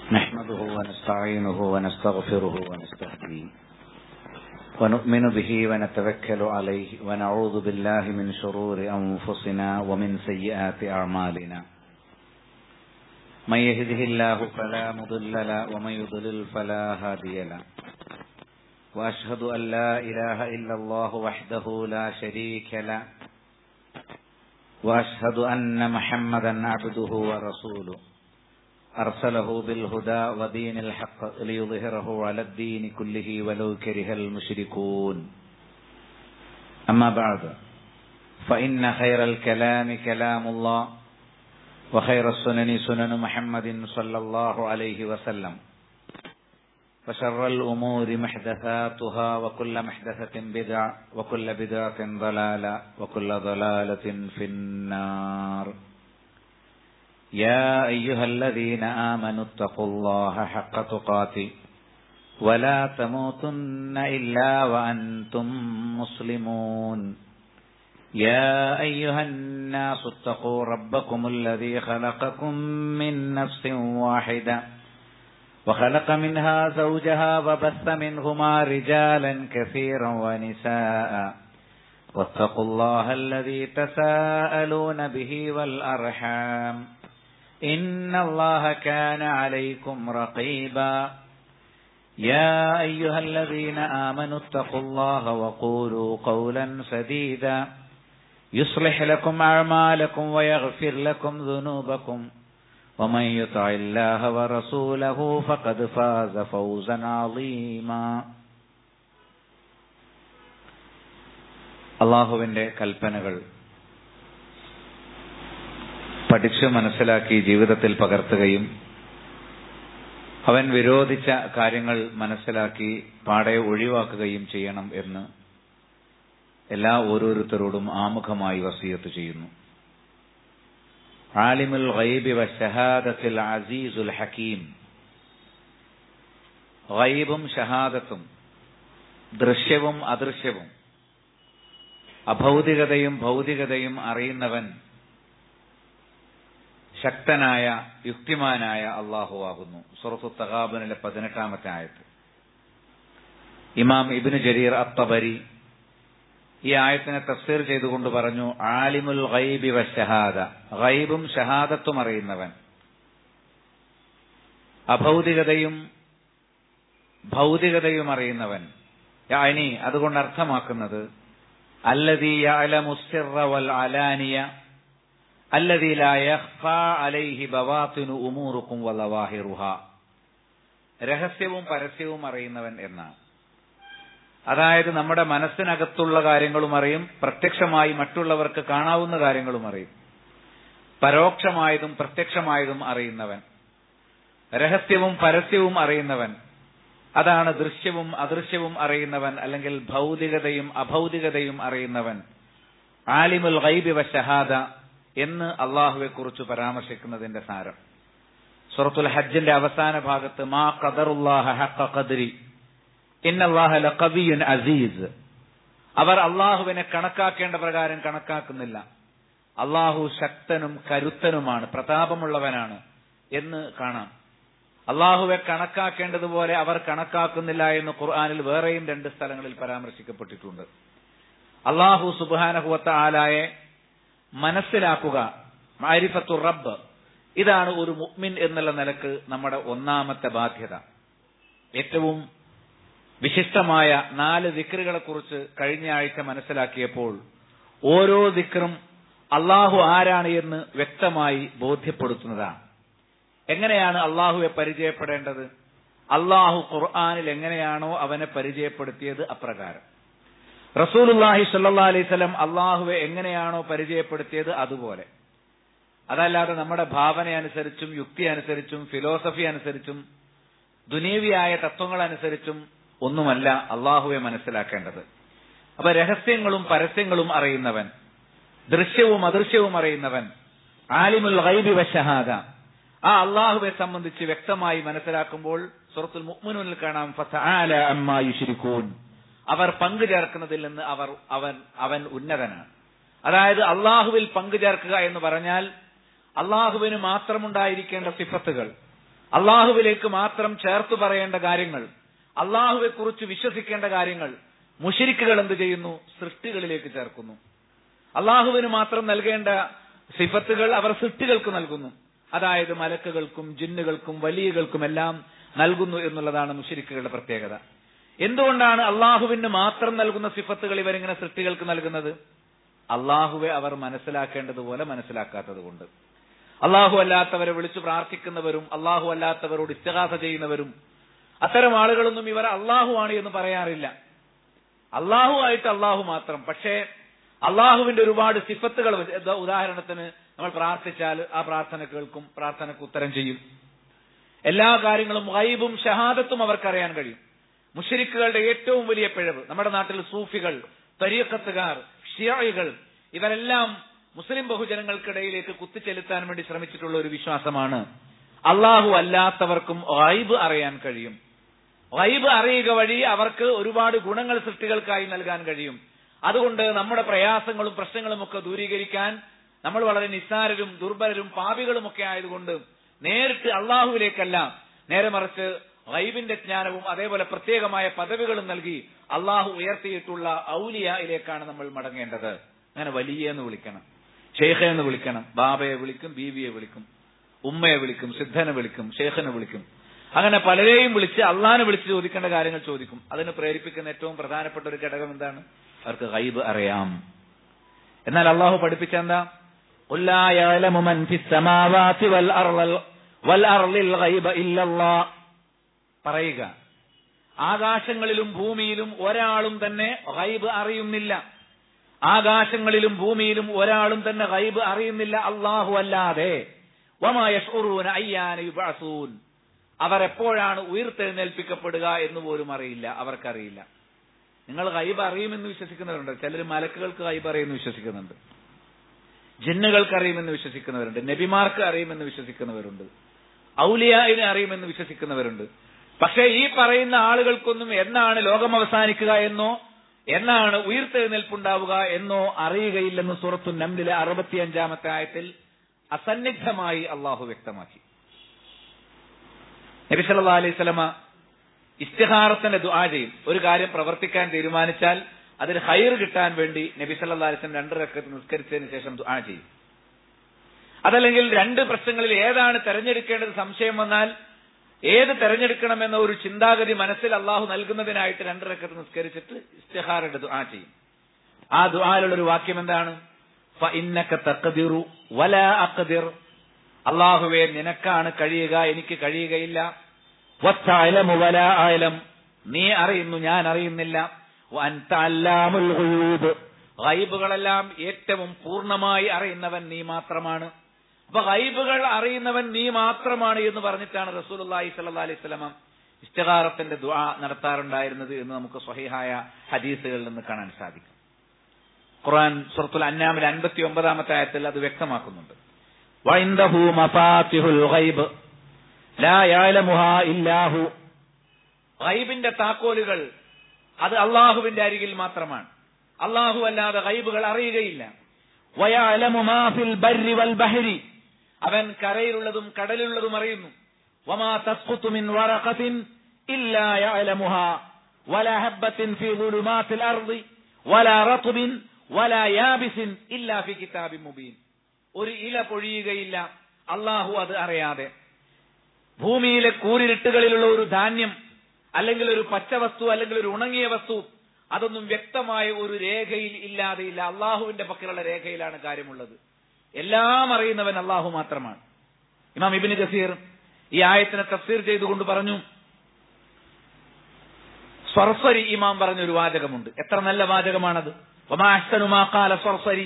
نحمده ونستعينه ونستغفره ونستهديه ونؤمن به ونتوكل عليه ونعوذ بالله من شرور أنفسنا ومن سيئات أعمالنا من يهده الله فلا مضل له ومن يضلل فلا هادي له وأشهد أن لا إله إلا الله وحده لا شريك له وأشهد أن محمدا عبده ورسوله أرسله بالهدى ودين الحق ليظهره على الدين كله ولو كره المشركون أما بعد فإن خير الكلام كلام الله وخير السنن سنن محمد صلى الله عليه وسلم وشر الأمور محدثاتها وكل محدثة بدعة وكل بدعة ضلالة وكل ضلالة في النار يا أيها الذين آمنوا اتقوا الله حق تقاته ولا تموتن إلا وأنتم مسلمون يا أيها الناس اتقوا ربكم الذي خلقكم من نفس واحدة وخلق منها زوجها وبث منهما رجالا كثيرا ونساء واتقوا الله الذي تساءلون به والأرحام إن الله كان عليكم رقيبا يا أيها الذين آمنوا اتقوا الله وقولوا قولا سديدا يصلح لكم أعمالكم ويغفر لكم ذنوبكم ومن يطع الله ورسوله فقد فاز فوزا عظيما അള്ളാഹുവിന്റെ കൽപ്പനകൾ പഠിച്ചു മനസ്സിലാക്കി ജീവിതത്തിൽ പകർത്തുകയും അവൻ വിരോധിച്ച കാര്യങ്ങൾ മനസ്സിലാക്കി പാടെ ഒഴിവാക്കുകയും ചെയ്യണം എന്ന് എല്ലാ ഓരോരുത്തരോടും ആമുഖമായി വസീയത്ത് ചെയ്യുന്നു ആലിമുൽ ഗൈബി വശഹാദത്തിൽ അസീസുൽ ഹക്കീം ഗൈബും ഷഹാദത്തും ദൃശ്യവും അദൃശ്യവും അഭൗതികതയും ഭൗതികതയും അറിയുന്നവൻ ശക്തനായ യുക്തിമാനായ അള്ളാഹു ആകുന്നു സുറത്തു തകാബനിലെ പതിനെട്ടാമത്തെ ആയത്ത് ഇമാം ഇബിന് ജരീർ അത്തബരി ഈ ആയത്തിനെ തഫ്സീർ ചെയ്തുകൊണ്ട് പറഞ്ഞു ആലിമുൽ ഗൈബി വ ഷഹാദ ഗൈബും ഷഹാദത്തും അറിയുന്നവൻ അഭൗതികതയും ഭൗതികതയും അറിയുന്നവൻ ഇനി അതുകൊണ്ട് അർത്ഥമാക്കുന്നത് അല്ലദീ യഅലമു സിർറ വൽ അലാനിയ അല്ലദീ ലാ യഖ്ഫാ അലൈഹി ബവാത്തിനു ഉമൂറുക്കും വലവാഹിറുഹ രഹസ്യവും പരസ്യവും അറിയുന്നവൻ എന്നാണ് അതായത് നമ്മുടെ മനസ്സിനകത്തുള്ള കാര്യങ്ങളും അറിയും പ്രത്യക്ഷമായി മറ്റുള്ളവർക്ക് കാണാവുന്ന കാര്യങ്ങളും അറിയും പരോക്ഷമായതും പ്രത്യക്ഷമായതും അറിയുന്നവൻ രഹസ്യവും പരസ്യവും അറിയുന്നവൻ അതാണ് ദൃശ്യവും അദൃശ്യവും അറിയുന്നവൻ അല്ലെങ്കിൽ ഭൗതികതയും അഭൗതികതയും അറിയുന്നവൻ ആലിമുൽ ഗൈബി വ ഷഹാദ എന്ന് അള്ളാഹുവെ കുറിച്ച് പരാമർശിക്കുന്നതിന്റെ സാരം സുറത്തുൽ ഹജ്ജിന്റെ അവസാന ഭാഗത്ത് മാ ഖദറുല്ലാഹ ഹഖ ഖദ്രി ഇന്നല്ലാഹ ലഖവിയുൻ അസീസ് അവർ അള്ളാഹുവിനെ കണക്കാക്കേണ്ട പ്രകാരം കണക്കാക്കുന്നില്ല അള്ളാഹു ശക്തനും കരുത്തനുമാണ് പ്രതാപമുള്ളവനാണ് എന്ന് കാണാം അള്ളാഹുവെ കണക്കാക്കേണ്ടതുപോലെ അവർ കണക്കാക്കുന്നില്ല എന്ന് ഖുർആാനിൽ വേറെയും രണ്ട് സ്ഥലങ്ങളിൽ പരാമർശിക്കപ്പെട്ടിട്ടുണ്ട് അള്ളാഹു സുബാനഹുവത്ത ആലായെ മനസ്സിലാക്കുക മാരിഫത്തു റബ്ബ് ഇതാണ് ഒരു മുഅ്മിൻ എന്നുള്ള നിലക്ക് നമ്മുടെ ഒന്നാമത്തെ ബാധ്യത ഏറ്റവും വിശിഷ്ടമായ നാല് ദിക്റുകളെ കുറിച്ച് കഴിഞ്ഞ ആഴ്ച മനസ്സിലാക്കിയപ്പോൾ ഓരോ ദിക്റും അള്ളാഹു ആരാണ് എന്ന് വ്യക്തമായി ബോധ്യപ്പെടുത്തുന്നതാണ് എങ്ങനെയാണ് അള്ളാഹുവെ പരിചയപ്പെടേണ്ടത് അള്ളാഹു ഖുർആാനിൽ എങ്ങനെയാണോ അവനെ പരിചയപ്പെടുത്തിയത് അപ്രകാരം റസൂലുല്ലാഹി സല്ലാ അലൈവലം അള്ളാഹുവെ എങ്ങനെയാണോ പരിചയപ്പെടുത്തിയത് അതുപോലെ അതല്ലാതെ നമ്മുടെ ഭാവന അനുസരിച്ചും യുക്തി അനുസരിച്ചും ഫിലോസഫി അനുസരിച്ചും ദുനീവിയായ തത്വങ്ങൾ അനുസരിച്ചും ഒന്നുമല്ല അള്ളാഹുവെ മനസ്സിലാക്കേണ്ടത് അപ്പൊ രഹസ്യങ്ങളും പരസ്യങ്ങളും അറിയുന്നവൻ ദൃശ്യവും അദൃശ്യവും അറിയുന്നവൻ ആലിമുൽ ഗൈബി വശഹാദ ആ അള്ളാഹുവെ സംബന്ധിച്ച് വ്യക്തമായി മനസ്സിലാക്കുമ്പോൾ സുറത്തുൽ മുഅ്മിനൂനിൽ കാണാം ഫതആല അമ്മാ യുശ്രികൂൻ അവർ പങ്കു ചേർക്കുന്നതിൽ നിന്ന് അവർ അവൻ അവൻ ഉന്നതനാണ് അതായത് അള്ളാഹുവിൽ പങ്കു ചേർക്കുക എന്ന് പറഞ്ഞാൽ അള്ളാഹുവിന് മാത്രമുണ്ടായിരിക്കേണ്ട സിഫത്തുകൾ അള്ളാഹുവിലേക്ക് മാത്രം ചേർത്ത് പറയേണ്ട കാര്യങ്ങൾ അള്ളാഹുവെ കുറിച്ച് വിശ്വസിക്കേണ്ട കാര്യങ്ങൾ മുഷിരിക്കുകൾ എന്ത് ചെയ്യുന്നു സൃഷ്ടികളിലേക്ക് ചേർക്കുന്നു അള്ളാഹുവിന് മാത്രം നൽകേണ്ട സിഫത്തുകൾ അവർ സൃഷ്ടികൾക്ക് നൽകുന്നു അതായത് മലക്കുകൾക്കും ജിന്നുകൾക്കും വലിയകൾക്കും എല്ലാം നൽകുന്നു എന്നുള്ളതാണ് മുഷിരിക്കുകളുടെ പ്രത്യേകത എന്തുകൊണ്ടാണ് അള്ളാഹുവിന് മാത്രം നൽകുന്ന സിഫത്തുകൾ ഇവരിങ്ങനെ സൃഷ്ടികൾക്ക് നൽകുന്നത് അള്ളാഹുവെ അവർ മനസ്സിലാക്കേണ്ടതുപോലെ മനസ്സിലാക്കാത്തത് കൊണ്ട് അള്ളാഹു അല്ലാത്തവരെ വിളിച്ചു പ്രാർത്ഥിക്കുന്നവരും അള്ളാഹു അല്ലാത്തവരോട് ഇസ്തഹാസ ചെയ്യുന്നവരും അത്തരം ആളുകളൊന്നും ഇവർ അള്ളാഹു ആണ് എന്ന് പറയാറില്ല അള്ളാഹു ആയിട്ട് അള്ളാഹു മാത്രം പക്ഷേ അള്ളാഹുവിന്റെ ഒരുപാട് സിഫത്തുകൾ ഉദാഹരണത്തിന് നമ്മൾ പ്രാർത്ഥിച്ചാൽ ആ പ്രാർത്ഥന കേൾക്കും പ്രാർത്ഥനയ്ക്ക് ഉത്തരം ചെയ്യും എല്ലാ കാര്യങ്ങളും ഗൈബും ഷഹാദത്തും അവർക്കറിയാൻ കഴിയും മുഷരിക്കുകളുടെ ഏറ്റവും വലിയ പിഴവ് നമ്മുടെ നാട്ടിൽ സൂഫികൾ തരീക്കത്തുകാർ ഷിയായികൾ ഇവരെല്ലാം മുസ്ലിം ബഹുജനങ്ങൾക്കിടയിലേക്ക് കുത്തിച്ചെലുത്താൻ വേണ്ടി ശ്രമിച്ചിട്ടുള്ള ഒരു വിശ്വാസമാണ് അള്ളാഹു അല്ലാത്തവർക്കും ഗൈബ് അറിയാൻ കഴിയും ഗൈബ് അറിയുക വഴി അവർക്ക് ഒരുപാട് ഗുണങ്ങൾ സൃഷ്ടികൾക്കായി നൽകാൻ കഴിയും അതുകൊണ്ട് നമ്മുടെ പ്രയാസങ്ങളും പ്രശ്നങ്ങളും ഒക്കെ ദൂരീകരിക്കാൻ നമ്മൾ വളരെ നിസ്സാരരും ദുർബലരും പാപികളും ഒക്കെ ആയതുകൊണ്ട് നേരിട്ട് അള്ളാഹുവിലേക്കല്ല നേരെ മറിച്ച് ഗൈബിന്റെ ജ്ഞാനവും അതേപോലെ പ്രത്യേകമായ പദവികളും നൽകി അള്ളാഹു ഉയർത്തിയിട്ടുള്ള ഔലിയയിലേക്കാണ് നമ്മൾ മടങ്ങേണ്ടത് അങ്ങനെ വലിയ എന്ന് വിളിക്കണം ഷെയ്ഖ എന്ന് വിളിക്കണം ബാബയെ വിളിക്കും ബീവിയെ വിളിക്കും ഉമ്മയെ വിളിക്കും സിദ്ധനെ വിളിക്കും ഷെയ്ഖനെ വിളിക്കും അങ്ങനെ പലരെയും വിളിച്ച് അള്ളാഹിനെ വിളിച്ച് ചോദിക്കേണ്ട കാര്യങ്ങൾ ചോദിക്കും അതിന് പ്രേരിപ്പിക്കുന്ന ഏറ്റവും പ്രധാനപ്പെട്ട ഒരു ഘടകം എന്താണ് അവർക്ക് ഗൈബ് അറിയാം എന്നാൽ അള്ളാഹു പഠിപ്പിച്ച എന്താ പറയുക ആകാശങ്ങളിലും ഭൂമിയിലും ഒരാളും തന്നെ ഗൈബ് അറിയുന്നില്ല ആകാശങ്ങളിലും ഭൂമിയിലും ഒരാളും തന്നെ ഗൈബ് അറിയുന്നില്ല അള്ളാഹു അല്ലാതെ അവർ എപ്പോഴാണ് ഉയർത്തെഴുന്നേൽപ്പിക്കപ്പെടുക എന്ന് പോലും അറിയില്ല അവർക്കറിയില്ല നിങ്ങൾ ഗൈബ് അറിയുമെന്ന് വിശ്വസിക്കുന്നവരുണ്ട് ചിലർ മലക്കുകൾക്ക് ഗൈബ് അറിയുമെന്ന് വിശ്വസിക്കുന്നുണ്ട് ജിന്നുകൾക്ക് അറിയുമെന്ന് വിശ്വസിക്കുന്നവരുണ്ട് നബിമാർക്ക് അറിയുമെന്ന് വിശ്വസിക്കുന്നവരുണ്ട് ഔലിയായിനെ അറിയുമെന്ന് വിശ്വസിക്കുന്നവരുണ്ട് പക്ഷേ ഈ പറയുന്ന ആളുകൾക്കൊന്നും എന്നാണ് ലോകം അവസാനിക്കുക എന്നോ എന്നാണ് ഉയർത്തെഴുന്നേൽപ്പുണ്ടാവുക എന്നോ അറിയുകയില്ലെന്ന് സുറത്തു നമ്ലിലെ അറുപത്തിയഞ്ചാമത്തെ ആയത്തിൽ അസന്നിഗ്ധമായി അള്ളാഹു വ്യക്തമാക്കി നബി സല്ലാ അലൈഹി സ്വലമ ഇസ്തിഹാറത്തിന്റെ ദുആ ചെയ്യും ഒരു കാര്യം പ്രവർത്തിക്കാൻ തീരുമാനിച്ചാൽ അതിന് ഹൈർ കിട്ടാൻ വേണ്ടി നബി സല്ലാ അലൈഹി രണ്ട് റക്കത്ത് നിസ്കരിച്ചതിന് ശേഷം ദുആ ചെയ്യും അതല്ലെങ്കിൽ രണ്ട് പ്രശ്നങ്ങളിൽ ഏതാണ് തെരഞ്ഞെടുക്കേണ്ടത് സംശയം വന്നാൽ ഏത് തെരഞ്ഞെടുക്കണമെന്ന ഒരു ചിന്താഗതി മനസ്സിൽ അള്ളാഹു നൽകുന്നതിനായിട്ട് രണ്ട് റക്കത്ത് നിസ്കരിച്ചിട്ട് ഇസ്തിഹാറുടെ ദുആ ചെയ്യും ആ ദുആയിലുള്ള ഒരു വാക്യം എന്താണ് വല അഖദിർ അള്ളാഹുവെ നിനക്കാണ് കഴിയുക എനിക്ക് കഴിയുകയില്ല വല ആലം നീ അറിയുന്നു ഞാൻ അറിയുന്നില്ല ഗൈബുകളെല്ലാം ഏറ്റവും പൂർണ്ണമായി അറിയുന്നവൻ നീ മാത്രമാണ് അപ്പൊ ഗൈബുകൾ അറിയുന്നവൻ നീ മാത്രമാണ് എന്ന് പറഞ്ഞിട്ടാണ് റസൂലി സല്ലാ അലൈഹി സ്വലമ ഇസ്തകാറത്തിന്റെ ദുആ നടത്താറുണ്ടായിരുന്നത് എന്ന് നമുക്ക് സ്വഹിഹായ ഹദീസുകളിൽ നിന്ന് കാണാൻ സാധിക്കും ഖുർആൻ സുറത്തുൽ അന്നാമിൽ അൻപത്തി ഒമ്പതാമത്തെ ആയത്തിൽ അത് വ്യക്തമാക്കുന്നുണ്ട് വൈന്ദഹു മഫാത്തിഹുൽ ഗൈബ് ലാ യഅലമുഹാ ഇല്ലാഹു ഗൈബിന്റെ താക്കോലുകൾ അത് അള്ളാഹുവിന്റെ അരികിൽ മാത്രമാണ് അള്ളാഹു അല്ലാതെ ഗൈബുകൾ അറിയുകയില്ല വയഅലമു മാ ഫിൽ ബർരി വൽ ബഹരി അവൻ കരയിലുള്ളതും കടലിലുള്ളതും അറിയുന്നു വമാ തസ്ഖുതു മിൻ വറഖത്തിൻ ഇല്ലാ യഅലമുഹാ വലാ ഹബ്ബത്തിൻ ഫീ ളുലുമാത്തിൽ അർളി വലാ റത്ബിൻ വലാ യാബിസിൻ ഇല്ലാ ഫീ കിതാബിൻ മുബീൻ ഒരു ഇല പൊഴിയുകയില്ല അള്ളാഹു അത് അറിയാതെ ഭൂമിയിലെ കൂരിരുട്ടുകളിലുള്ള ഒരു ധാന്യം അല്ലെങ്കിൽ ഒരു പച്ചവസ്തു അല്ലെങ്കിൽ ഒരു ഉണങ്ങിയ വസ്തു അതൊന്നും വ്യക്തമായ ഒരു രേഖയിൽ ഇല്ലാതെയില്ല അള്ളാഹുവിന്റെ പക്കലുള്ള രേഖയിലാണ് കാര്യമുള്ളത് എല്ലാം അറിയുന്നവൻ അള്ളാഹു മാത്രമാണ് ഇമാം ഇബിന് ഗസീർ ഈ ആയത്തിനെ തഫ്സീർ ചെയ്തുകൊണ്ട് പറഞ്ഞു സ്വർസരി ഇമാം പറഞ്ഞ ഒരു വാചകമുണ്ട് എത്ര നല്ല വാചകമാണത് സ്വർസരി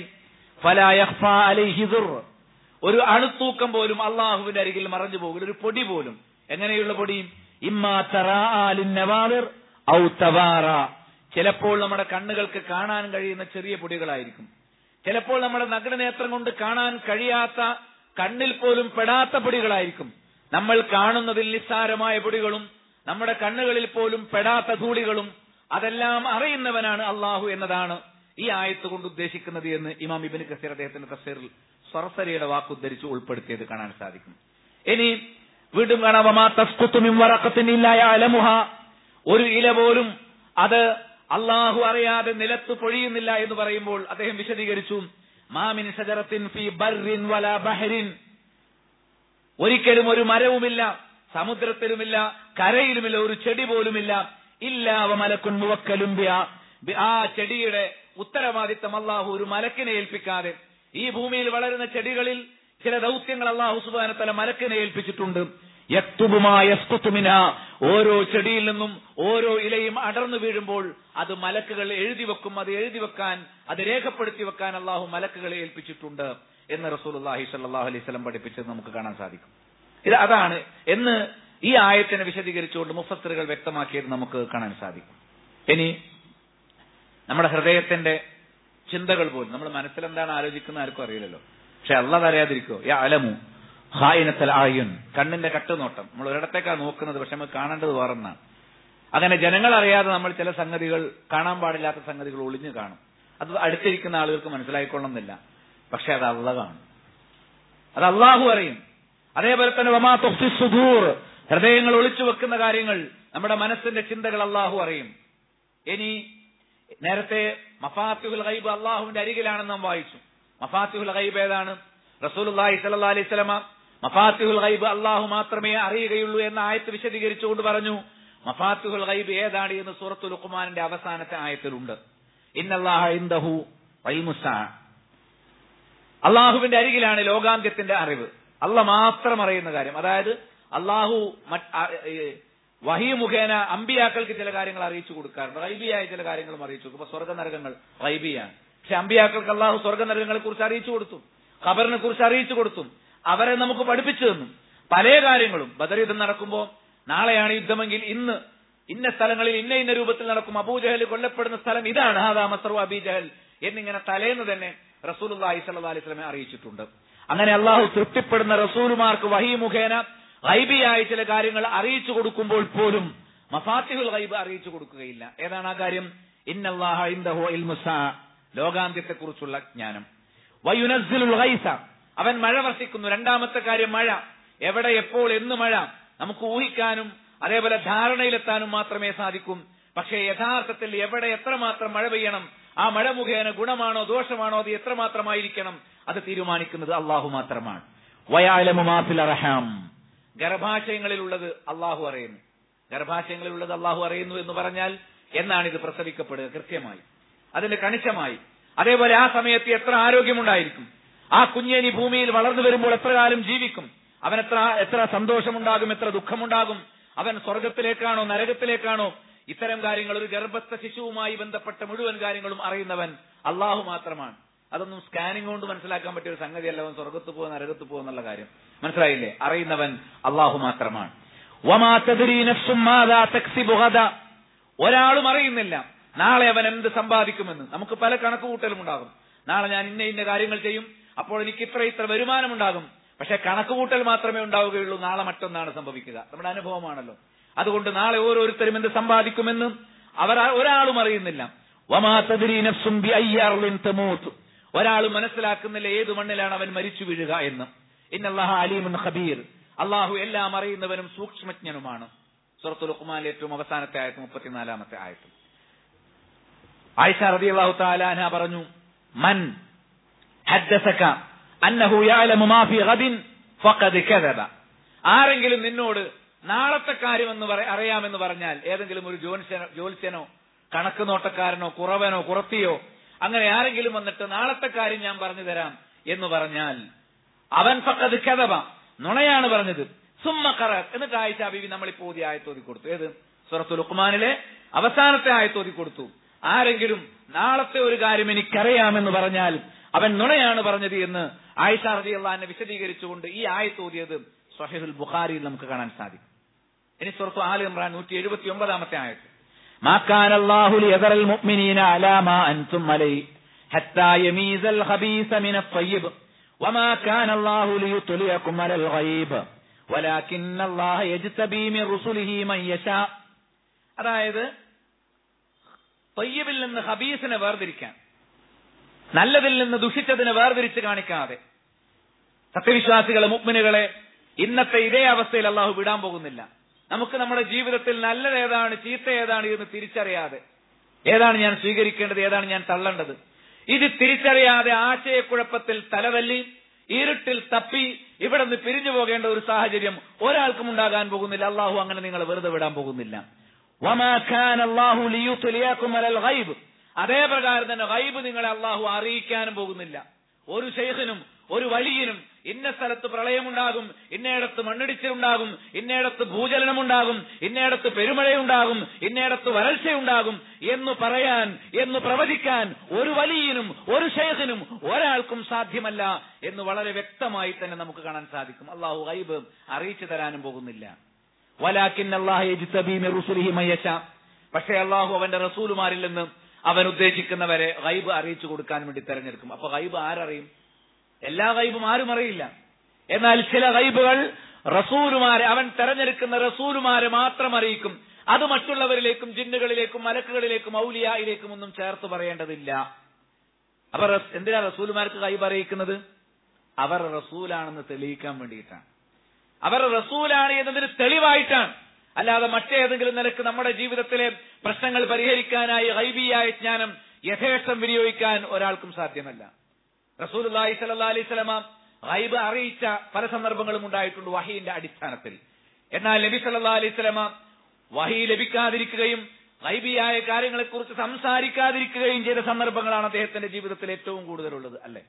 ഒരു അണുത്തൂക്കം പോലും അള്ളാഹുവിന്റെ അരികിൽ മറഞ്ഞു പോകില്ല ഒരു പൊടി പോലും എങ്ങനെയുള്ള പൊടിയും ഇമ്മാ തറാലിന്നവാറിർ ഔ തവാറ ചിലപ്പോൾ നമ്മുടെ കണ്ണുകൾക്ക് കാണാൻ കഴിയുന്ന ചെറിയ പൊടികളായിരിക്കും ചിലപ്പോൾ നമ്മുടെ നഗ്നനേത്രം കൊണ്ട് കാണാൻ കഴിയാത്ത കണ്ണിൽ പോലും പെടാത്ത പൊടികളായിരിക്കും നമ്മൾ കാണുന്നതിൽ നിസ്സാരമായ പൊടികളും നമ്മുടെ കണ്ണുകളിൽ പോലും പെടാത്ത ധൂളികളും അതെല്ലാം അറിയുന്നവനാണ് അള്ളാഹു എന്നതാണ് ഈ ആയത്ത് കൊണ്ട് ഉദ്ദേശിക്കുന്നത് എന്ന് ഇമാം ഇബിന് കസീർ അദ്ദേഹത്തിന്റെ തഫ്സീറിൽ സർസരിയുടെ വാക്കുദ്ധരിച്ച് ഉൾപ്പെടുത്തിയത് കാണാൻ സാധിക്കും ഇനി വീണ്ടും കാണാം വമാ തസ്കുത്തു മിൻ വറഖത്തിൻ ഇല്ലാ യഅലമുഹ ഒരു ഇല പോലും അത് അള്ളാഹു അറിയാതെ നിലത്ത് പൊഴിയുന്നില്ല എന്ന് പറയുമ്പോൾ അദ്ദേഹം വിശദീകരിച്ചു മാമിൻ ഷജറത്തിൻ ഫി ബർറിൻ വലാ ബഹരിൻ ഒരിക്കലും ഒരു മരവുമില്ല സമുദ്രത്തിലുമില്ല കരയിലുമില്ല ഒരു ചെടി പോലുമില്ല ഇല്ലാവ മലക്കുൻ മുവക്കലും ബിആ- ബി- ആ ചെടിയുടെ ഉത്തരവാദിത്തം അള്ളാഹു ഒരു മലക്കിനെ ഏൽപ്പിക്കാതെ ഈ ഭൂമിയിൽ വളരുന്ന ചെടികളിൽ ചില ദൗത്യങ്ങൾ അള്ളാഹു സുബാനത്തല മലക്കിനെ ഏൽപ്പിച്ചിട്ടുണ്ട് യക്തുബുമായ യസ്തുത്തുമിന ഓരോ ചെടിയിൽ നിന്നും ഓരോ ഇലയും അടർന്നു വീഴുമ്പോൾ അത് മലക്കുകൾ എഴുതി വെക്കും അത് എഴുതി വെക്കാൻ അത് രേഖപ്പെടുത്തി വെക്കാൻ അള്ളാഹു മലക്കുകളെ ഏൽപ്പിച്ചിട്ടുണ്ട് എന്ന് റസൂലുള്ളാഹി സ്വല്ലല്ലാഹു അലൈഹി വസല്ലം പഠിപ്പിച്ചത് നമുക്ക് കാണാൻ സാധിക്കും ഇത് അതാണ് എന്ന് ഈ ആയത്തിനെ വിശദീകരിച്ചുകൊണ്ട് മുഫസ്സറുകൾ വ്യക്തമാക്കിയത് നമുക്ക് കാണാൻ സാധിക്കും ഇനി നമ്മുടെ ഹൃദയത്തിന്റെ ചിന്തകൾ പോലും നമ്മൾ മനസ്സിലെന്താണ് ആലോചിക്കുന്ന ആർക്കും അറിയില്ലല്ലോ പക്ഷെ അള്ളാഹ് അറിയാതിരിക്കോ യാ അലമു ഹായിനത്തൽ ആയുൻ കണ്ണിന്റെ കട്ടുനോട്ടം നമ്മൾ ഒരിടത്തേക്കാണ് നോക്കുന്നത് പക്ഷെ നമ്മൾ കാണേണ്ടത് വേറൊന്നാണ് അങ്ങനെ ജനങ്ങൾ അറിയാതെ നമ്മൾ ചില സംഗതികൾ കാണാൻ പാടില്ലാത്ത സംഗതികൾ ഒളിഞ്ഞു കാണും അത് അടുത്തിരിക്കുന്ന ആളുകൾക്ക് മനസ്സിലായിക്കൊള്ളുന്നില്ല പക്ഷെ അത് അള്ള കാണും അത് അള്ളാഹു അറിയും അതേപോലെ തന്നെ വമാ തുഖ്ഫി സുദൂർ ഹൃദയങ്ങൾ ഒളിച്ചു വെക്കുന്ന കാര്യങ്ങൾ നമ്മുടെ മനസ്സിന്റെ ചിന്തകൾ അള്ളാഹു അറിയും ഇനി നേരത്തെ മഫാത്തിഹുൽ ഗൈബ് അള്ളാഹുവിന്റെ അരികിലാണെന്ന് നാം വായിച്ചു മഫാത്തിഹുൽ ഗൈബ് ഏതാണ് റസൂലുള്ളാഹി സ്വല്ലല്ലാഹി അലൈഹി വസല്ലമ മഫാത്തിഹുൽ ഗൈബ് അള്ളാഹു മാത്രമേ അറിയുകയുള്ളൂ എന്ന ആയത്ത് വിശദീകരിച്ചുകൊണ്ട് പറഞ്ഞു മഫാത്തിഹുൽ ഗൈബ് ഏതാണ് എന്ന് സൂറത്തുൽ ലുഖ്മാനിന്റെ അവസാനത്തെ ആയത്തിലുണ്ട് ഇന്നല്ലാഹ ഇൻദഹു ഇൽമുസ്സാ അള്ളാഹുവിന്റെ അരികിലാണ് ലോകാന്ത്യത്തിന്റെ അറിവ് അല്ല മാത്രം അറിയുന്ന കാര്യം അതായത് അള്ളാഹു മറ്റ് ആ, ഏ, വഹി മുഖേന അമ്പിയാക്കൾക്ക് ചില കാര്യങ്ങൾ അറിയിച്ചു കൊടുക്കാറുണ്ട് റൈബിയായ ചില കാര്യങ്ങളും അറിയിച്ചു കൊടുക്കും ഇപ്പൊ സ്വർഗനരകങ്ങൾ റൈബിയാണ് പക്ഷെ അമ്പിയാക്കൾക്ക് അള്ളാഹു സ്വർഗനരകങ്ങളെ കുറിച്ച് അറിയിച്ചു കൊടുത്തു ഖബറിനെ കുറിച്ച് അറിയിച്ചു കൊടുത്തു അവരെ നമുക്ക് പഠിപ്പിച്ചു തന്നു പല കാര്യങ്ങളും ബദർ യുദ്ധം നടക്കുമ്പോൾ നാളെയാണ് യുദ്ധമെങ്കിൽ ഇന്ന് ഇന്ന സ്ഥലങ്ങളിൽ ഇന്ന ഇന്ന രൂപത്തിൽ നടക്കും അബൂജഹൽ കൊല്ലപ്പെടുന്ന സ്ഥലം ഇതാണ് ഹാദാ മസറു അബീജഹൽ എന്നിങ്ങനെ തലേന്ന് തന്നെ റസൂലുള്ളാഹി സ്വല്ലല്ലാഹി അലൈഹി വസല്ലമയെ അറിയിച്ചിട്ടുണ്ട് അങ്ങനെ അള്ളാഹു തൃപ്തിപ്പെടുന്ന റസൂലുമാർക്ക് വഹി മുഖേന ഗൈബിയായ ചില കാര്യങ്ങൾ അറിയിച്ചു കൊടുക്കുമ്പോൾ പോലും മഫാത്തിഹുൽ ഗൈബ് അറിയിച്ചു കൊടുക്കുകയില്ല ഏതാണ് ആ കാര്യം ഇന്നല്ലാഹ ഇൻദഹു ഇൽമുസാ ലോകാന്ത്യത്തെക്കുറിച്ചുള്ള ജ്ഞാനം വയുനസ്സിലുൽ ഗൈസ അവൻ മഴ വർഷിക്കുന്നു രണ്ടാമത്തെ കാര്യം മഴ എവിടെ എപ്പോൾ എന്ന് മഴ നമുക്ക് ഊഹിക്കാനും അതേപോലെ ധാരണയിലെത്താനും മാത്രമേ സാധിക്കും പക്ഷേ യഥാർത്ഥത്തിൽ എവിടെ എത്രമാത്രം മഴ പെയ്യണം ആ മഴ മുഖേന ഗുണമാണോ ദോഷമാണോ അത് എത്രമാത്രമായിരിക്കണം അത് തീരുമാനിക്കുന്നത് അള്ളാഹു മാത്രമാണ് വയാലമുമാഫിൽ അർഹാം ഗർഭാശയങ്ങളിലുള്ളത് അള്ളാഹു അറിയുന്നു ഗർഭാശയങ്ങളിലുള്ളത് അള്ളാഹു അറിയുന്നു എന്ന് പറഞ്ഞാൽ എന്നാണ് ഇത് പ്രസവിക്കപ്പെടുക കൃത്യമായി അതിന്റെ കണിശമായി അതേപോലെ ആ സമയത്ത് എത്ര ആരോഗ്യമുണ്ടായിരിക്കും ആ കുഞ്ഞേനി ഭൂമിയിൽ വളർന്നു വരുമ്പോൾ എത്ര കാലം ജീവിക്കും അവൻ എത്ര എത്ര സന്തോഷമുണ്ടാകും എത്ര ദുഃഖമുണ്ടാകും അവൻ സ്വർഗത്തിലേക്കാണോ നരകത്തിലേക്കാണോ ഇത്തരം കാര്യങ്ങൾ ഒരു ഗർഭസ്ഥ ശിശുവുമായി ബന്ധപ്പെട്ട മുഴുവൻ കാര്യങ്ങളും അറിയുന്നവൻ അള്ളാഹു മാത്രമാണ് അതൊന്നും സ്കാനിംഗ് കൊണ്ട് മനസ്സിലാക്കാൻ പറ്റിയ ഒരു സംഗതിയല്ല അവൻ സ്വർഗത്ത് പോകുക നരകത്ത് പോകുക എന്നുള്ള കാര്യം മനസ്സിലായില്ലേ അറിയുന്നവൻ അള്ളാഹു മാത്രമാണ് വമാ തദ്രീ നഫ്സും മാദാ തക്സിബു ഗദാ. ഒരാളും അറിയുന്നില്ല നാളെ അവൻ എന്ത് സമ്പാദിക്കുമെന്ന് നമുക്ക് പല കണക്കുകൂട്ടലും ഉണ്ടാകും നാളെ ഞാൻ ഇന്ന ഇന്ന കാര്യങ്ങൾ ചെയ്യും അപ്പോൾ എനിക്ക് ഇത്ര ഇത്ര വരുമാനമുണ്ടാകും പക്ഷെ കണക്കുകൂട്ടൽ മാത്രമേ ഉണ്ടാവുകയുള്ളൂ നാളെ മറ്റൊന്നാണ് സംഭവിക്കുക നമ്മുടെ അനുഭവമാണല്ലോ അതുകൊണ്ട് നാളെ ഓരോരുത്തരും എന്ത് സമ്പാദിക്കുമെന്ന് അവർ ആ- ഒരാളും അറിയുന്നില്ല വമാ തദ്രീ നഫ്സും ബിഅയ്യി അർളിൻ തമൂത്ത് ഒരാളും മനസ്സിലാക്കുന്നില്ല ഏത് മണ്ണിലാണ് അവൻ മരിച്ചു വീഴുക എന്ന് ഇന്നല്ലാഹ അലീമുൻ ഖബീർ അള്ളാഹു എല്ലാം അറിയുന്നവനും സൂക്ഷ്മജ്ഞനുമാണ് സുറത്തുൽ ലുഖ്മാനിലെ ഏറ്റവും അവസാനത്തെ ആയത്ത് മുപ്പത്തിനാലാമത്തെ ആയത്ത് ആയിഷ റളിയല്ലാഹു തആല അൻഹ പറഞ്ഞു മൻ ഹദ്ദസക അന്നഹു യഅലമു മാ ഫി ഗദിൻ ഫഖദ് കദബ ആരെങ്കിലും നിന്നോട് നാളത്തെ കാര്യമെന്ന് പറ- അറിയാമെന്ന് പറഞ്ഞാൽ ഏതെങ്കിലും ഒരു ജ്യോത്സ്യനോ ജ്യോത്സ്യനോ കണക്ക് നോട്ടക്കാരനോ കുറവനോ കുറത്തിയോ അങ്ങനെ ആരെങ്കിലും വന്നിട്ട് നാളത്തെ കാര്യം ഞാൻ പറഞ്ഞു തരാം എന്ന് പറഞ്ഞാൽ അവൻ ഫക്കത് കഥബ നുണയാണ് പറഞ്ഞത് സുമ്മ കറ എന്നിട്ട് ആയിഷ ബീവി നമ്മളിപ്പോ ഓതി ആയത്തോതി കൊടുത്തു ഏത് സുറത്തു ലുക്മാനിലെ അവസാനത്തെ ആയത്തോതി കൊടുത്തു ആരെങ്കിലും നാളത്തെ ഒരു കാര്യം എനിക്കറിയാമെന്ന് പറഞ്ഞാൽ അവൻ നുണയാണ് പറഞ്ഞത് എന്ന് ആയിഷ റതി അള്ളഹാനെ വിശദീകരിച്ചുകൊണ്ട് ഈ ആയത്തോതിയത് സഹീഹുൽ ബുഖാരിയിൽ നമുക്ക് കാണാൻ സാധിക്കും ഇനി സുറത്തു ആൽ ഇമ്രാൻ നൂറ്റി എഴുപത്തി ഒമ്പതാമത്തെ ആയത്ത് ما كان الله ليذر المؤمنين على ما أنتم عليه حتى يميز الخبيث من الطيب وما كان الله ليطلعكم على الغيب ولكن الله يجتبي من رسله من يشاء അതായത് തൊയ്യബിൽ നിന്ന് ഹബീസിനെ വേർതിരിക്കാൻ നല്ലതിൽ നിന്ന് ദുഷിച്ചതിനെ വേർതിരിച്ച് കാണിക്കാതെ സത്യവിശ്വാസികളെ മുഗ്മിനുകളെ ഇന്നത്തെ ഇതേ അവസ്ഥയിൽ അള്ളാഹു വിടാൻ പോകുന്നില്ല നമുക്ക് നമ്മുടെ ജീവിതത്തിൽ നല്ലത് ഏതാണ് ചീത്ത ഏതാണ് എന്ന് തിരിച്ചറിയാതെ ഏതാണ് ഞാൻ സ്വീകരിക്കേണ്ടത് ഏതാണ് ഞാൻ തള്ളേണ്ടത് ഇത് തിരിച്ചറിയാതെ ആശയക്കുഴപ്പത്തിൽ തലതല്ലി ഇരുട്ടിൽ തപ്പി ഇവിടെ നിന്ന് പിരിഞ്ഞു പോകേണ്ട ഒരു സാഹചര്യം ഒരാൾക്കും ഉണ്ടാകാൻ പോകുന്നില്ല അള്ളാഹു അങ്ങനെ നിങ്ങളെ വെറുതെ വിടാൻ പോകുന്നില്ല വമാ ഖാന അല്ലാഹു ലിയുത്ലിയകും അലൽ ഗൈബ് അതേ പ്രകാരം തന്നെ ഗൈബ് നിങ്ങളെ അള്ളാഹു അറിയിക്കാനും പോകുന്നില്ല ഒരു ഷെയ്ഖിനും ഒരു വലിയനും ഇന്ന സ്ഥലത്ത് പ്രളയമുണ്ടാകും ഇന്നയിടത്ത് മണ്ണിടിച്ചിലുണ്ടാകും ഇന്നയിടത്ത് ഭൂചലനമുണ്ടാകും ഇന്നയിടത്ത് പെരുമഴയുണ്ടാകും ഇന്നയിടത്ത് വരൾച്ചയുണ്ടാകും എന്ന് പറയാൻ എന്ന് പ്രവചിക്കാൻ ഒരു വലിയനും ഒരു ഷെയ്ഖിനും ഒരാൾക്കും സാധ്യമല്ല എന്ന് വളരെ വ്യക്തമായി തന്നെ നമുക്ക് കാണാൻ സാധിക്കും അള്ളാഹു ഗൈബ് അറിയിച്ചു തരാനും പോകുന്നില്ല വലാക്കിൻ അള്ളാഹു പക്ഷേ അള്ളാഹു അവന്റെ റസൂലുമാരിൽ നിന്ന് അവൻ ഉദ്ദേശിക്കുന്നവരെ ഗൈബ് അറിയിച്ചു കൊടുക്കാൻ വേണ്ടി തെരഞ്ഞെടുക്കും അപ്പൊ ഗൈബ് ആരറിയും എല്ലാ ഗൈബും ആരും അറിയില്ല എന്നാൽ ചില ഗൈബുകൾ റസൂലുമാരെ അവൻ തെരഞ്ഞെടുക്കുന്ന റസൂലുമാരെ മാത്രം അറിയിക്കും അത് മറ്റുള്ളവരിലേക്കും ജിന്നുകളിലേക്കും മലക്കുകളിലേക്കും ഔലിയായിലേക്കും ഒന്നും ചേർത്ത് പറയേണ്ടതില്ല അപ്പൊ റസ്- എന്തിനാ റസൂലുമാർക്ക് ഗൈബ് അറിയിക്കുന്നത് അവർ റസൂലാണെന്ന് തെളിയിക്കാൻ വേണ്ടിയിട്ടാണ് അവർ റസൂലാണ് എന്നതിന് തെളിവായിട്ടാണ് അല്ലാതെ മറ്റേതെങ്കിലും നിലക്ക് നമ്മുടെ ജീവിതത്തിലെ പ്രശ്നങ്ങൾ പരിഹരിക്കാനായി ഗൈബിയായ ജ്ഞാനം യഥേഷ്ടം വിനിയോഗിക്കാൻ ഒരാൾക്കും സാധ്യമല്ല റസൂൽ അലൈഹി സ്വലാ അലൈഹി സ്വലമ ഗൈബ് അറിയിച്ച പല സന്ദർഭങ്ങളും ഉണ്ടായിട്ടുണ്ട് വഹീന്റെ അടിസ്ഥാനത്തിൽ എന്നാൽ നബി സല്ലാ അലൈഹി സ്വലമ വഹി ലഭിക്കാതിരിക്കുകയും ഗൈബിയായ കാര്യങ്ങളെക്കുറിച്ച് സംസാരിക്കാതിരിക്കുകയും ചെയ്ത സന്ദർഭങ്ങളാണ് അദ്ദേഹത്തിന്റെ ജീവിതത്തിൽ ഏറ്റവും കൂടുതലുള്ളത് അല്ലെ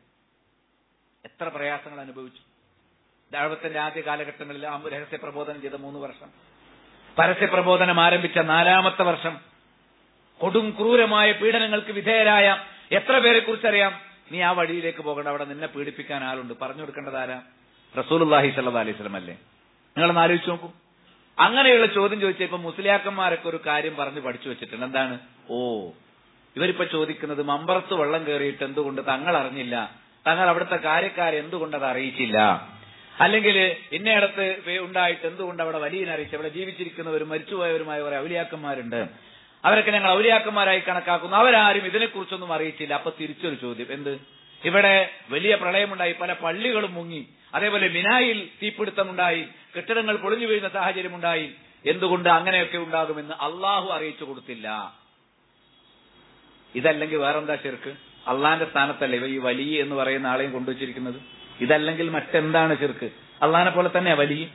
എത്ര പ്രയാസങ്ങൾ അനുഭവിച്ചു ദാഴ്വത്തിന്റെ ആദ്യ കാലഘട്ടങ്ങളിൽ ആ രഹസ്യ പ്രബോധനം ചെയ്ത മൂന്ന് വർഷം പരസ്യ പ്രബോധനം ആരംഭിച്ച നാലാമത്തെ വർഷം കൊടും ക്രൂരമായ പീഡനങ്ങൾക്ക് വിധേയരായ എത്ര പേരെ കുറിച്ചറിയാം നീ ആ വഴിയിലേക്ക് പോകണ്ട അവിടെ നിന്നെ പീഡിപ്പിക്കാൻ ആളുണ്ട് പറഞ്ഞു കൊടുക്കേണ്ടത് ആരാ റസൂലുല്ലാഹി സല്ലാ അലൈഹി സ്വലം അല്ലേ നിങ്ങളൊന്ന് ആലോചിച്ച് നോക്കൂ അങ്ങനെയുള്ള ചോദ്യം ചോദിച്ചാൽ ഇപ്പൊ മുസ്ലിയാക്കന്മാരൊക്കെ ഒരു കാര്യം പറഞ്ഞ് പഠിച്ചു വെച്ചിട്ടുണ്ട് എന്താണ് ഓ ഇവരിപ്പോ ചോദിക്കുന്നത് മമ്പറത്ത് വെള്ളം കയറിയിട്ട് എന്തുകൊണ്ട് തങ്ങൾ അറിഞ്ഞില്ല തങ്ങൾ അവിടുത്തെ കാര്യക്കാരെ എന്തുകൊണ്ട് അത് അറിയിച്ചില്ല അല്ലെങ്കിൽ ഇന്നയിടത്ത് ഉണ്ടായിട്ട് എന്തുകൊണ്ട് അവിടെ വലിയ അറിയിച്ചു അവിടെ ജീവിച്ചിരിക്കുന്നവരും മരിച്ചുപോയവരുമായ കുറെ ഔലിയാക്കന്മാരുണ്ട് അവരൊക്കെ ഞങ്ങൾ ഔലിയാക്കന്മാരായി കണക്കാക്കുന്നു അവരാരും ഇതിനെക്കുറിച്ചൊന്നും അറിയിച്ചില്ല അപ്പൊ തിരിച്ചൊരു ചോദ്യം എന്ത് ഇവിടെ വലിയ പ്രളയമുണ്ടായി പല പള്ളികളും മുങ്ങി അതേപോലെ മിനായിൽ തീപിടുത്തമുണ്ടായി കെട്ടിടങ്ങൾ പൊളിഞ്ഞു വീഴുന്ന സാഹചര്യമുണ്ടായി എന്തുകൊണ്ട് അങ്ങനെയൊക്കെ ഉണ്ടാകുമെന്ന് അള്ളാഹു അറിയിച്ചു കൊടുത്തില്ല ഇതല്ലെങ്കിൽ വേറെന്താ ചെറുക്ക് അള്ളാന്റെ സ്ഥാനത്തല്ലേ ഇവ ഈ വലിയ എന്ന് പറയുന്ന ആളെയും കൊണ്ടുവച്ചിരിക്കുന്നത് ഇതല്ലെങ്കിൽ മറ്റെന്താണ് ചെറുക്ക് അള്ളാനെ പോലെ തന്നെയാ വലിയ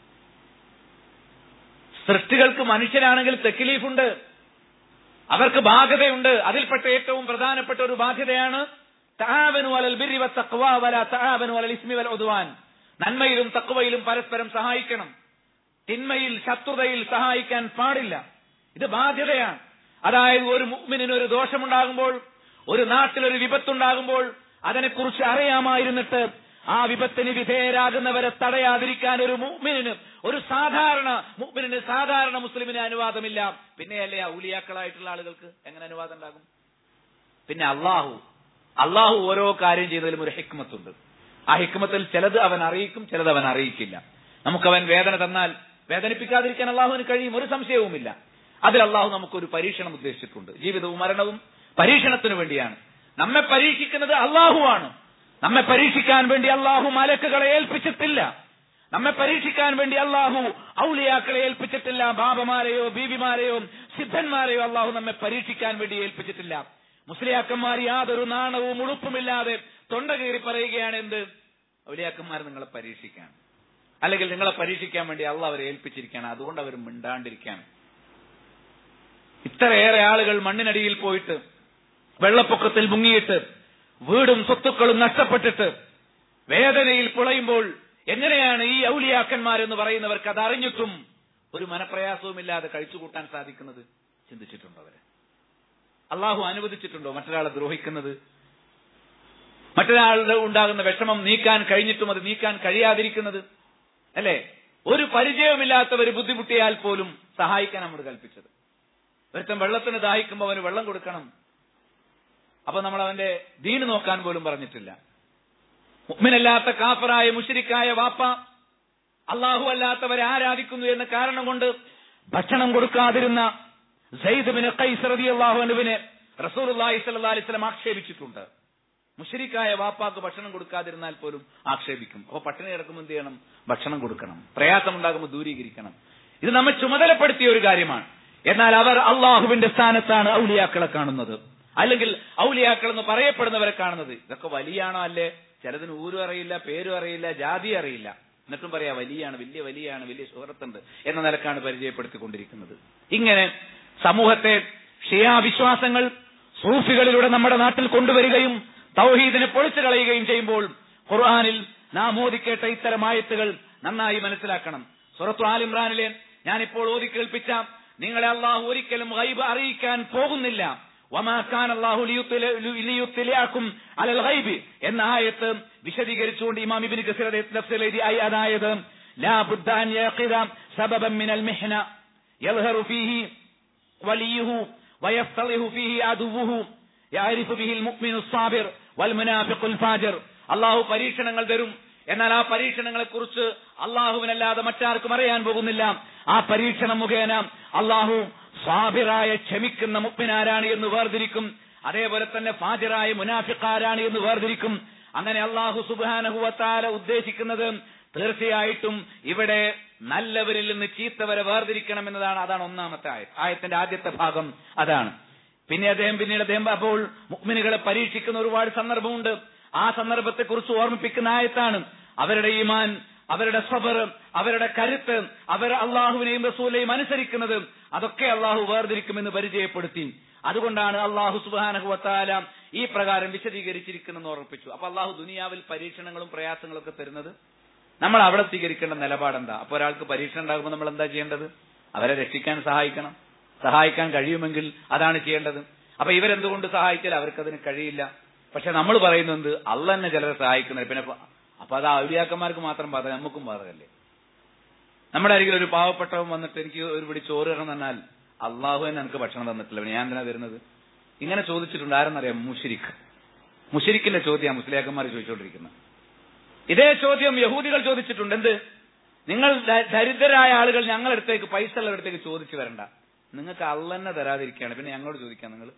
സൃഷ്ടികൾക്ക് മനുഷ്യരാണെങ്കിൽ തെക്കിലീഫുണ്ട് അവർക്ക് ബാധ്യതയുണ്ട് അതിൽപ്പെട്ട ഏറ്റവും പ്രധാനപ്പെട്ട ഒരു ബാധ്യതയാണ് തആവനു അലൽ ബിർരി വത്തഖ്വ വലാ തആവനു അലൽ ഇസ്മി വൽ ഉദ്വാൻ നന്മയിലും തക്വയിലും പരസ്പരം സഹായിക്കണം തിന്മയിൽ ശത്രുതയിൽ സഹായിക്കാൻ പാടില്ല ഇത് ബാധ്യതയാണ് അതായത് ഒരു മുഅ്മിനിന് ഒരു ദോഷമുണ്ടാകുമ്പോൾ ഒരു നാട്ടിൽ ഒരു വിപത്തുണ്ടാകുമ്പോൾ അതിനെക്കുറിച്ച് അറിയാമായിരുന്നിട്ട് ആ വിപത്തിന് വിധേയരാകുന്നവരെ തടയാതിരിക്കാൻ ഒരു മുഅ്മിനിന് ഒരു സാധാരണ മുഅ്മിനിന് സാധാരണ മുസ്ലിമിന് അനുവാദമില്ല പിന്നെയല്ലേ ഔലിയാക്കളായിട്ടുള്ള ആളുകൾക്ക് എങ്ങനെ അനുവാദം ഉണ്ടാകും പിന്നെ അള്ളാഹു അള്ളാഹു ഓരോ കാര്യം ചെയ്യുന്നതിലും ഒരു ഹിക്മത്തുണ്ട് ആ ഹിക്മത്തിൽ ചിലത് അവൻ അറിയിക്കും ചിലത് അവൻ അറിയിക്കില്ല നമുക്കവൻ വേദന തന്നാൽ വേദനിപ്പിക്കാതിരിക്കാൻ അള്ളാഹുവിന് കഴിയും ഒരു സംശയവുമില്ല അതിൽ അള്ളാഹു നമുക്കൊരു പരീക്ഷണം ഉദ്ദേശിച്ചിട്ടുണ്ട് ജീവിതവും മരണവും പരീക്ഷണത്തിനു വേണ്ടിയാണ് നമ്മെ പരീക്ഷിക്കുന്നത് അള്ളാഹുവാണ് നമ്മെ പരീക്ഷിക്കാൻ വേണ്ടി അള്ളാഹു മലക്കുകളെ ഏൽപ്പിച്ചിട്ടില്ല നമ്മെ പരീക്ഷിക്കാൻ വേണ്ടി അള്ളാഹു ഔലിയാക്കളെ ഏൽപ്പിച്ചിട്ടില്ല ബാബമാരെയോ ബീബിമാരെയോ സിദ്ധന്മാരെയോ അള്ളാഹു നമ്മെ പരീക്ഷിക്കാൻ വേണ്ടി ഏൽപ്പിച്ചിട്ടില്ല മുസ്ലിയാക്കന്മാർ യാതൊരു നാണവും ഉളുപ്പുമില്ലാതെ തൊണ്ട കീറി പറയുകയാണ് എന്ത് ഔലിയാക്കന്മാർ നിങ്ങളെ പരീക്ഷിക്കാൻ അല്ലെങ്കിൽ നിങ്ങളെ പരീക്ഷിക്കാൻ വേണ്ടി അള്ളാഹ് അവരെ ഏൽപ്പിച്ചിരിക്കുകയാണ് അതുകൊണ്ട് അവർ മിണ്ടാണ്ടിരിക്കുകയാണ് ഇത്രയേറെ ആളുകൾ മണ്ണിനടിയിൽ പോയിട്ട് വെള്ളപ്പൊക്കത്തിൽ മുങ്ങിയിട്ട് വീടും സ്വത്തുക്കളും നഷ്ടപ്പെട്ടിട്ട് വേദനയിൽ പുളയുമ്പോൾ എങ്ങനെയാണ് ഈ ഔലിയാക്കന്മാരെന്ന് പറയുന്നവർക്ക് അത് അറിഞ്ഞിട്ടും ഒരു മനപ്രയാസവുമില്ലാതെ കഴിച്ചുകൂട്ടാൻ സാധിക്കുന്നത് ചിന്തിച്ചിട്ടുണ്ടോ അവര് അള്ളാഹു അനുവദിച്ചിട്ടുണ്ടോ മറ്റൊരാളെ ദ്രോഹിക്കുന്നത് മറ്റൊരാളുടെ ഉണ്ടാകുന്ന വിഷമം നീക്കാൻ കഴിഞ്ഞിട്ടും അത് നീക്കാൻ കഴിയാതിരിക്കുന്നത് അല്ലെ ഒരു പരിചയമില്ലാത്തവർ ബുദ്ധിമുട്ടിയാൽ പോലും സഹായിക്കാൻ നമ്മൾ കൽപ്പിച്ചത് ഒരുത്തൻ വെള്ളത്തിന് ദാഹിക്കുമ്പോൾ അവന് വെള്ളം കൊടുക്കണം അപ്പൊ നമ്മൾ അവന്റെ ദീന് നോക്കാൻ പോലും പറഞ്ഞിട്ടില്ല മുഗ്മിനല്ലാത്ത കാഫറായ മുഷിരിക്കായ വാപ്പ അള്ളാഹു അല്ലാത്തവരെ ആരാധിക്കുന്നു എന്ന കാരണം കൊണ്ട് ഭക്ഷണം കൊടുക്കാതിരുന്ന സയ്യിദ്ബിന് ഖൈസ് റളിയല്ലാഹു അൻഹുവിനെ റസൂലുള്ളാഹി സ്വല്ലല്ലാഹി അലൈഹി വസല്ലം ആക്ഷേപിച്ചിട്ടുണ്ട് മുഷരിക്കായ വാപ്പാക്ക് ഭക്ഷണം കൊടുക്കാതിരുന്നാൽ പോലും ആക്ഷേപിക്കും അപ്പൊ പട്ടിണി കിടക്കുമ്പോൾ എന്ത് ചെയ്യണം ഭക്ഷണം കൊടുക്കണം പ്രയാസമുണ്ടാകുമ്പോൾ ദൂരീകരിക്കണം ഇത് നമ്മെ ചുമതലപ്പെടുത്തിയ ഒരു കാര്യമാണ് എന്നാൽ അവർ അള്ളാഹുവിന്റെ സ്ഥാനത്താണ് ഔലിയാക്കളെ കാണുന്നത് അല്ലെങ്കിൽ ഔലിയാക്കൾ എന്ന് പറയപ്പെടുന്നവരെ കാണുന്നത് ഇതൊക്കെ വലിയാണോ അല്ലേ ചിലതിന് ഊരും അറിയില്ല പേരും അറിയില്ല ജാതി അറിയില്ല എന്നിട്ടും പറയാ വലിയാണ് വലിയ വലിയാണ് വലിയ സുഹൃത്തുണ്ട് എന്ന നിലക്കാണ് പരിചയപ്പെടുത്തിക്കൊണ്ടിരിക്കുന്നത് ഇങ്ങനെ സമൂഹത്തെ ഷിയാ വിശ്വാസങ്ങൾ സൂഫികളിലൂടെ നമ്മുടെ നാട്ടിൽ കൊണ്ടുവരികയും തൗഹീദിനെ പൊളിച്ചു കളയുകയും ചെയ്യുമ്പോൾ ഖുർആാനിൽ നാം ഓതിക്കേട്ട ഇത്തരം ആയത്തുകൾ നന്നായി മനസ്സിലാക്കണം സുറത്തു ആലിമ്രാനിലെ ഞാനിപ്പോൾ ഓതി കേൾപ്പിച്ച നിങ്ങളെ അള്ളാഹു ഒരിക്കലും ഗൈബ് അറിയിക്കാൻ പോകുന്നില്ല വമാക്കാൻ അള്ളാഹു ലിയുത്തിലാക്കും അലൽ ഗൈബ് എന്ന ആയത്ത് വിശദീകരിച്ചുകൊണ്ട് ഇമാം ഇബ്നു കസീർ തഫ്സീർ എഴുതി ആയ- അതായത് ലാ ബുദ്ദ അൻ യഖിദ സബബൻ മിനൽ മിഹ്ന യൽഹറു ഫീഹി വലിയുഹു വയഫ്തളിഹു ഫീഹി അദുവുഹു യഅരിഫു ബിഹിൽ മുഅ്മിനു സ്സാബിർ വൽ മുനാഫിഖുൽ ഫാജിർ അള്ളാഹു പരീക്ഷണങ്ങൾ തരും എന്നാൽ ആ പരീക്ഷണങ്ങളെ കുറിച്ച് അള്ളാഹുവിനല്ലാതെ മറ്റാർക്കും അറിയാൻ പോകുന്നില്ല ആ പരീക്ഷണം മുഖേന അള്ളാഹു സ്വാബിറായ ക്ഷമിക്കുന്ന മുഗ്മിനാരാണ് എന്ന് വേർതിരിക്കും അതേപോലെ തന്നെ ഫാജിറായ മുനാഫിക്കാരാണ് എന്ന് വേർതിരിക്കും അങ്ങനെ അള്ളാഹു സുബാനഹുവത്താല ഉദ്ദേശിക്കുന്നത് തീർച്ചയായിട്ടും ഇവിടെ നല്ലവരിൽ നിന്ന് ചീത്തവരെ വേർതിരിക്കണം എന്നതാണ് അതാണ് ഒന്നാമത്തെ ആയത് ആയത്തിന്റെ ആദ്യത്തെ ഭാഗം അതാണ് പിന്നെ അദ്ദേഹം പിന്നീട് അദ്ദേഹം അപ്പോൾ മുഗ്മിനുകളെ പരീക്ഷിക്കുന്ന ഒരുപാട് സന്ദർഭമുണ്ട് ആ സന്ദർഭത്തെ കുറിച്ച് ഓർമ്മിപ്പിക്കുന്ന ആയത്താണ് അവരുടെ ഈമാൻ അവരുടെ സ്വബർ അവരുടെ കരുത്ത് അവർ അള്ളാഹുവിനെയും റസൂലെയും അനുസരിക്കുന്നത് അതൊക്കെ അള്ളാഹു വേർതിരിക്കുമെന്ന് പരിചയപ്പെടുത്തി അതുകൊണ്ടാണ് അള്ളാഹു സുബാനഹുവത്താല ഈ പ്രകാരം വിശദീകരിച്ചിരിക്കുന്നെന്ന് ഓർമ്മിപ്പിച്ചു അപ്പൊ അള്ളാഹു ദുനിയാവിൽ പരീക്ഷണങ്ങളും പ്രയാസങ്ങളും ഒക്കെ തരുന്നത് നമ്മൾ അവിടെ സ്വീകരിക്കേണ്ട നിലപാടെന്താ അപ്പൊ ഒരാൾക്ക് പരീക്ഷണം ഉണ്ടാകുമ്പോൾ നമ്മൾ എന്താ ചെയ്യേണ്ടത് അവരെ രക്ഷിക്കാൻ സഹായിക്കണം സഹായിക്കാൻ കഴിയുമെങ്കിൽ അതാണ് ചെയ്യേണ്ടത് അപ്പൊ ഇവരെന്തുകൊണ്ട് സഹായിച്ചാൽ അവർക്കതിന് കഴിയില്ല പക്ഷെ നമ്മൾ പറയുന്നത് അല്ല തന്നെ ചിലരെ സഹായിക്കുന്നത് പിന്നെ പ- അപ്പൊ അത് ഔലിയാക്കന്മാർക്ക് മാത്രം ബാധക നമുക്കും ബാധകല്ലേ നമ്മുടെ അരികിൽ ഒരു പാവപ്പെട്ടവൻ വന്നിട്ട് എനിക്ക് ഒരു പിടി ചോറ് തരണം എന്നാൽ അള്ളാഹു തന്നെ എനിക്ക് ഭക്ഷണം തന്നിട്ടില്ല പിന്നെ ഞാൻ എന്തിനാ തരുന്നത് ഇങ്ങനെ ചോദിച്ചിട്ടുണ്ട് ആരെന്നറിയാം മുഷിരിഖ് മുഷിരിക്കിന്റെ ചോദ്യം മുസ്ലിയാക്കന്മാർ ചോദിച്ചുകൊണ്ടിരിക്കുന്നത് ഇതേ ചോദ്യം യഹൂദികൾ ചോദിച്ചിട്ടുണ്ട് എന്ത് നിങ്ങൾ ദ- ദരിദ്രരായ ആളുകൾ ഞങ്ങളടുത്തേക്ക് പൈസ ഉള്ളവരടുത്തേക്ക് ചോദിച്ചു വരണ്ട നിങ്ങൾക്ക് അല്ല തന്നെ തരാതിരിക്കുകയാണ് പിന്നെ ഞങ്ങളോട് ചോദിക്കാം നിങ്ങൾ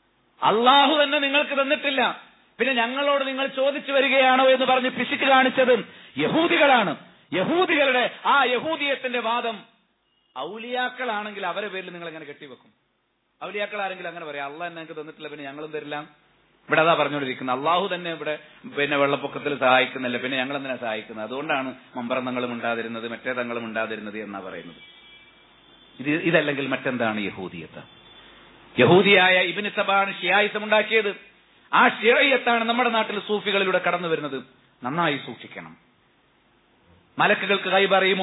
അള്ളാഹു തന്നെ നിങ്ങൾക്ക് തന്നിട്ടില്ല പിന്നെ ഞങ്ങളോട് നിങ്ങൾ ചോദിച്ചു വരികയാണോ എന്ന് പറഞ്ഞ് പിശുക്ക് കാണിച്ചത് യഹൂദികളാണ് യഹൂദികളുടെ ആ യഹൂദിയത്തിന്റെ വാദം ഔലിയാക്കളാണെങ്കിൽ അവരെ പേരിൽ നിങ്ങൾ എങ്ങനെ കെട്ടിവെക്കും ഔലിയാക്കൾ ആരെങ്കിലും അങ്ങനെ പറയാം അള്ളാഹ് ഞങ്ങൾക്ക് തന്നിട്ടില്ല പിന്നെ ഞങ്ങളും തരില്ല ഇവിടെ അതാ പറഞ്ഞുകൊണ്ടിരിക്കുന്നത് അള്ളാഹു തന്നെ ഇവിടെ പിന്നെ വെള്ളപ്പൊക്കത്തിൽ സഹായിക്കുന്നില്ല പിന്നെ ഞങ്ങൾ എന്തിനാ സഹായിക്കുന്നത് അതുകൊണ്ടാണ് മമ്പറന്നങ്ങളും ഉണ്ടാതിരുന്നത് മറ്റേ തങ്ങളും ഉണ്ടാതിരുന്നത് എന്നാ പറയുന്നത് ഇത് ഇതല്ലെങ്കിൽ മറ്റെന്താണ് യഹൂദിയത്ത് യഹൂദിയായ ഇബിന് സബാണ് ഷിയായിസം ഉണ്ടാക്കിയത് ആ ഷിയയത്താണ് നമ്മുടെ നാട്ടിൽ സൂഫികളിലൂടെ കടന്നു വരുന്നത് നന്നായി സൂക്ഷിക്കണം മലക്കുകൾക്ക് കൈപറയുമോ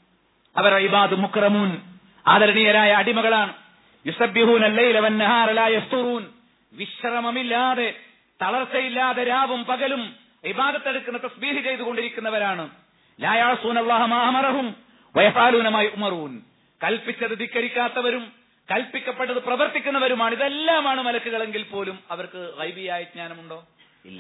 അവർ ഇബാദ് മുക്രമൂൻ ആദരണീയരായ അടിമകളാണ് യുസബ്ബിഹൂൻ അല്ലൈല വന്നഹാറ ലാ യഫ്തുറൂൻ വിശ്രമമില്ലാതെ തളർച്ചയില്ലാതെ രാവും പകലും ഇബാദത്തെടുക്കുന്ന തസ്ബീഹ് ചെയ്തുകൊണ്ടിരിക്കുന്നവരാണ് ലായാസൂൻ അല്ലാഹ മാ അമറഹും വയഫാലൂനമായി ഉമറൂൻ കൽപ്പിച്ചത് ധിക്കരിക്കാത്തവരും കൽപ്പിക്കപ്പെട്ടത് പ്രവർത്തിക്കുന്നവരുമാണ് ഇതെല്ലാമാണ് മലക്കുകളെങ്കിൽ പോലും അവർക്ക് ഗൈബിയായ ജ്ഞാനമുണ്ടോ ഇല്ല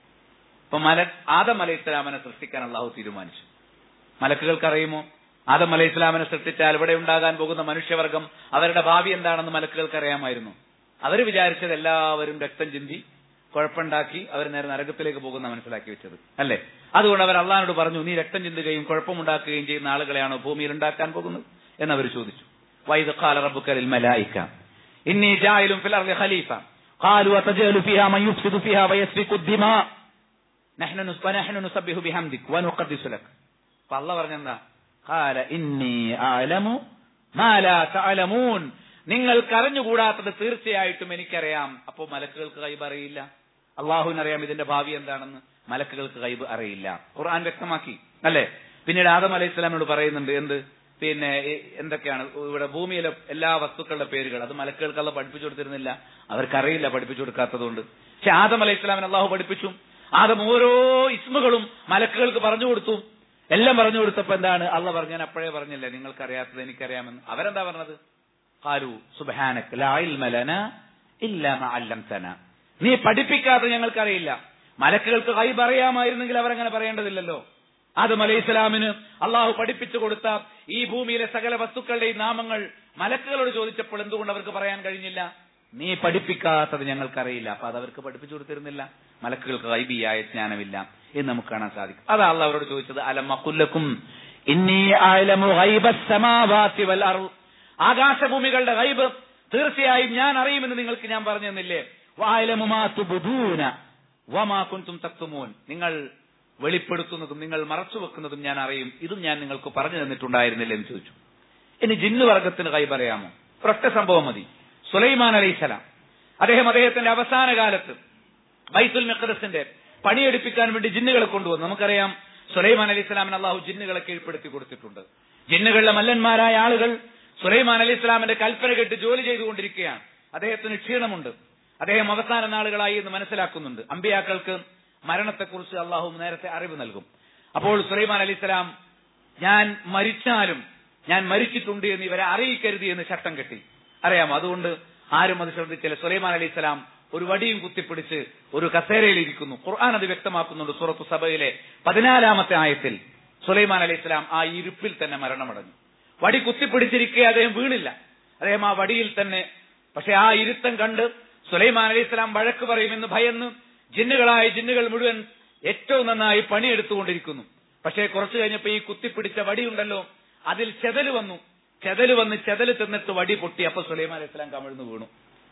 ഇപ്പൊ മല ആദം അലൈഹി ഇസ്ലാമിനെ സൃഷ്ടിക്കാൻ അള്ളാഹു തീരുമാനിച്ചു മലക്കുകൾക്ക് അറിയുമോ ആദം അലൈഹി ഇസ്ലാമിനെ സൃഷ്ടിച്ചാൽ ഇവിടെ ഉണ്ടാകാൻ പോകുന്ന മനുഷ്യവർഗം അവരുടെ ഭാവി എന്താണെന്ന് മലക്കുകൾക്ക് അറിയാമായിരുന്നു അവർ വിചാരിച്ചത് എല്ലാവരും രക്തം ചിന്തി കുഴപ്പമുണ്ടാക്കി അവർ നേരെ നരകത്തിലേക്ക് പോകുന്ന മനസ്സിലാക്കി വെച്ചത് അല്ലേ അതുകൊണ്ട് അവർ അള്ളഹാനോട് പറഞ്ഞു നീ രക്തം ചിന്തുകയും കുഴപ്പമുണ്ടാക്കുകയും ചെയ്യുന്ന ആളുകളെയാണോ ഭൂമിയിൽ ഉണ്ടാക്കാൻ പോകുന്നത് എന്നവർ ചോദിച്ചു വൈദ് ഖാല റബ്ബുക ലിൽ മലായിക ഇന്നി ജായിലുൻ ഫിൽ അർളി ഖലീഫ ഖാലു അതജലു ഫിഹാ മൻ യുഫ്സിദു ഫിഹാ വയസ്ഫികു ദിമാ നഹ്നു നുസ് വനഹ്നു നുസബ്ബിഹു ബിഹംദിക് വനുഖദ്ദിസു ലക് അപ്പൊ അള്ള പറഞ്ഞെന്താ ഖാല ഇന്നി അഅലമു മാ ലാ തഅലമൂൻ നിങ്ങൾക്ക് അറിഞ്ഞുകൂടാത്തത് തീർച്ചയായിട്ടും എനിക്കറിയാം അപ്പോ മലക്കുകൾക്ക് കൈബ് അറിയില്ല അള്ളാഹുവിനറിയാം ഇതിന്റെ ഭാവി എന്താണെന്ന് മലക്കുകൾക്ക് കൈബ് അറിയില്ല ഖുർആൻ വ്യക്തമാക്കി അല്ലെ പിന്നീട് ആദം അലൈഹി സ്വലാമിനോട് പറയുന്നുണ്ട് എന്ത് പിന്നെ ഈ എന്തൊക്കെയാണ് ഇവിടെ ഭൂമിയിലെ എല്ലാ വസ്തുക്കളുടെ പേരുകൾ അത് മലക്കുകൾക്ക് അല്ല പഠിപ്പിച്ചു കൊടുത്തിരുന്നില്ല അവർക്കറിയില്ല പഠിപ്പിച്ചു കൊടുക്കാത്തതുകൊണ്ട് പക്ഷെ ആദം അലൈഹി സ്വലാമിന് അള്ളാഹു പഠിപ്പിച്ചു ആദം ഓരോ ഇസ്മുകളും മലക്കുകൾക്ക് പറഞ്ഞു കൊടുത്തു എല്ലാം പറഞ്ഞു കൊടുത്തപ്പോ എന്താണ് അള്ള പറഞ്ഞു ഞാൻ അപ്പോഴേ പറഞ്ഞില്ലേ നിങ്ങൾക്കറിയാത്തത് എനിക്കറിയാമെന്ന് അവരെന്താ പറഞ്ഞത് ഖാലു സുബ്ഹാനക ലാ ഇൽമ ലനാ ഇല്ലാ മാ അല്ലംതന നീ പഠിപ്പിക്കാതെ ഞങ്ങൾക്കറിയില്ല മലക്കുകൾക്ക് കൈബ് അറിയാമായിരുന്നെങ്കിൽ അവരങ്ങനെ പറയേണ്ടതില്ലല്ലോ ആദം അലൈഹി ഇസ്ലാമിന് അള്ളാഹു പഠിപ്പിച്ചു കൊടുത്ത ഈ ഭൂമിയിലെ സകല വസ്തുക്കളുടെയും നാമങ്ങൾ മലക്കുകളോട് ചോദിച്ചപ്പോൾ എന്തുകൊണ്ട് അവർക്ക് പറയാൻ കഴിഞ്ഞില്ല നീ പഠിപ്പിക്കാത്തത് ഞങ്ങൾക്കറിയില്ല അപ്പൊ അത് അവർക്ക് പഠിപ്പിച്ചു കൊടുത്തിരുന്നില്ല മലക്കുകൾക്ക് ഗൈബിയായ ജ്ഞാനമില്ല എന്ന് നമുക്ക് കാണാൻ സാധിക്കും അതാ അല്ല അവരോട് ചോദിച്ചത് അലമക്കുല്ലക്കും ഇന്നി അലമു ഗൈബസ് സമാവാതി വൽ അർള് ആകാശഭൂമികളുടെ ഗൈബ് തീർച്ചയായും ഞാൻ അറിയുമെന്ന് നിങ്ങൾക്ക് ഞാൻ പറഞ്ഞു തന്നില്ലേ വായലമു മാ തുബ്ദൂന വമാ കുൻതും തക്തുമൂൻ നിങ്ങൾ വെളിപ്പെടുത്തുന്നതും നിങ്ങൾ മറച്ചു വെക്കുന്നതും ഞാൻ അറിയും ഇതും ഞാൻ നിങ്ങൾക്ക് പറഞ്ഞു തന്നിട്ടുണ്ടായിരുന്നില്ല എന്ന് ചോദിച്ചു ഇനി ജിന്ന് വർഗത്തിന് കൈ പറയാമോ ഒരൊറ്റ സംഭവം മതി സുലൈമാൻ അലൈസലാം അദ്ദേഹം അദ്ദേഹത്തിന്റെ അവസാന കാലത്ത് ബൈത്തുൽ മെഖദസിന്റെ പണിയെടുപ്പിക്കാൻ വേണ്ടി ജിന്നുകളെ കൊണ്ടുവന്നു നമുക്കറിയാം സുലൈമാൻ അലി ഇസ്ലാമിന് അള്ളാഹു ജിന്നുകളെ കീഴ്പ്പെടുത്തി കൊടുത്തിട്ടുണ്ട് ജിന്നുകളിലെ മല്ലന്മാരായ ആളുകൾ സുലൈമാൻ അലി ഇസ്ലാമിന്റെ കൽപ്പന കേട്ട് ജോലി ചെയ്തുകൊണ്ടിരിക്കുകയാണ് അദ്ദേഹത്തിന് ക്ഷീണമുണ്ട് അദ്ദേഹം അവസാന നാളുകളായി എന്ന് മനസ്സിലാക്കുന്നുണ്ട് അമ്പിയാക്കൾക്ക് മരണത്തെക്കുറിച്ച് അള്ളാഹു നേരത്തെ അറിവ് നൽകും അപ്പോൾ സുലൈമാൻ അലി ഇസ്ലാം ഞാൻ മരിച്ചാലും ഞാൻ മരിച്ചിട്ടുണ്ട് എന്ന് ഇവരെ അറിയിക്കരുത് എന്ന് ചട്ടം കെട്ടി അറിയാമോ അതുകൊണ്ട് ആരും അത് ശ്രദ്ധിച്ചില്ല സുലൈമാൻ അലി ഇസ്ലാം ഒരു വടിയും കുത്തിപ്പിടിച്ച് ഒരു കസേരയിൽ ഇരിക്കുന്നു ഖുർആൻ അത് വ്യക്തമാക്കുന്നുണ്ട് സുറത്തു സഭയിലെ പതിനാലാമത്തെ ആയത്തിൽ സുലൈമാൻ അലി ഇസ്ലാം ആ ഇരുപ്പിൽ തന്നെ മരണമടഞ്ഞു വടി കുത്തിപ്പിടിച്ചിരിക്കെ അദ്ദേഹം വീണില്ല അദ്ദേഹം ആ വടിയിൽ തന്നെ പക്ഷെ ആ ഇരുത്തം കണ്ട് സുലൈമാൻ അലി ഇസ്ലാം വഴക്ക് പറയുമെന്ന് ഭയന്ന് ജിന്നുകളായ ജിന്നുകൾ മുഴുവൻ ഏറ്റവും നന്നായി പണിയെടുത്തുകൊണ്ടിരിക്കുന്നു പക്ഷേ കുറച്ചു കഴിഞ്ഞപ്പോ ഈ കുത്തിപ്പിടിച്ച വടിയുണ്ടല്ലോ അതിൽ ചെതല് വന്നു ചെതല് വന്ന് ചെതല് തിന്നിട്ട് വടി പൊട്ടി അപ്പൊ സുലൈമാൻ അലൈഹി സ്വലാം കമിഴ്ന്നു വീണു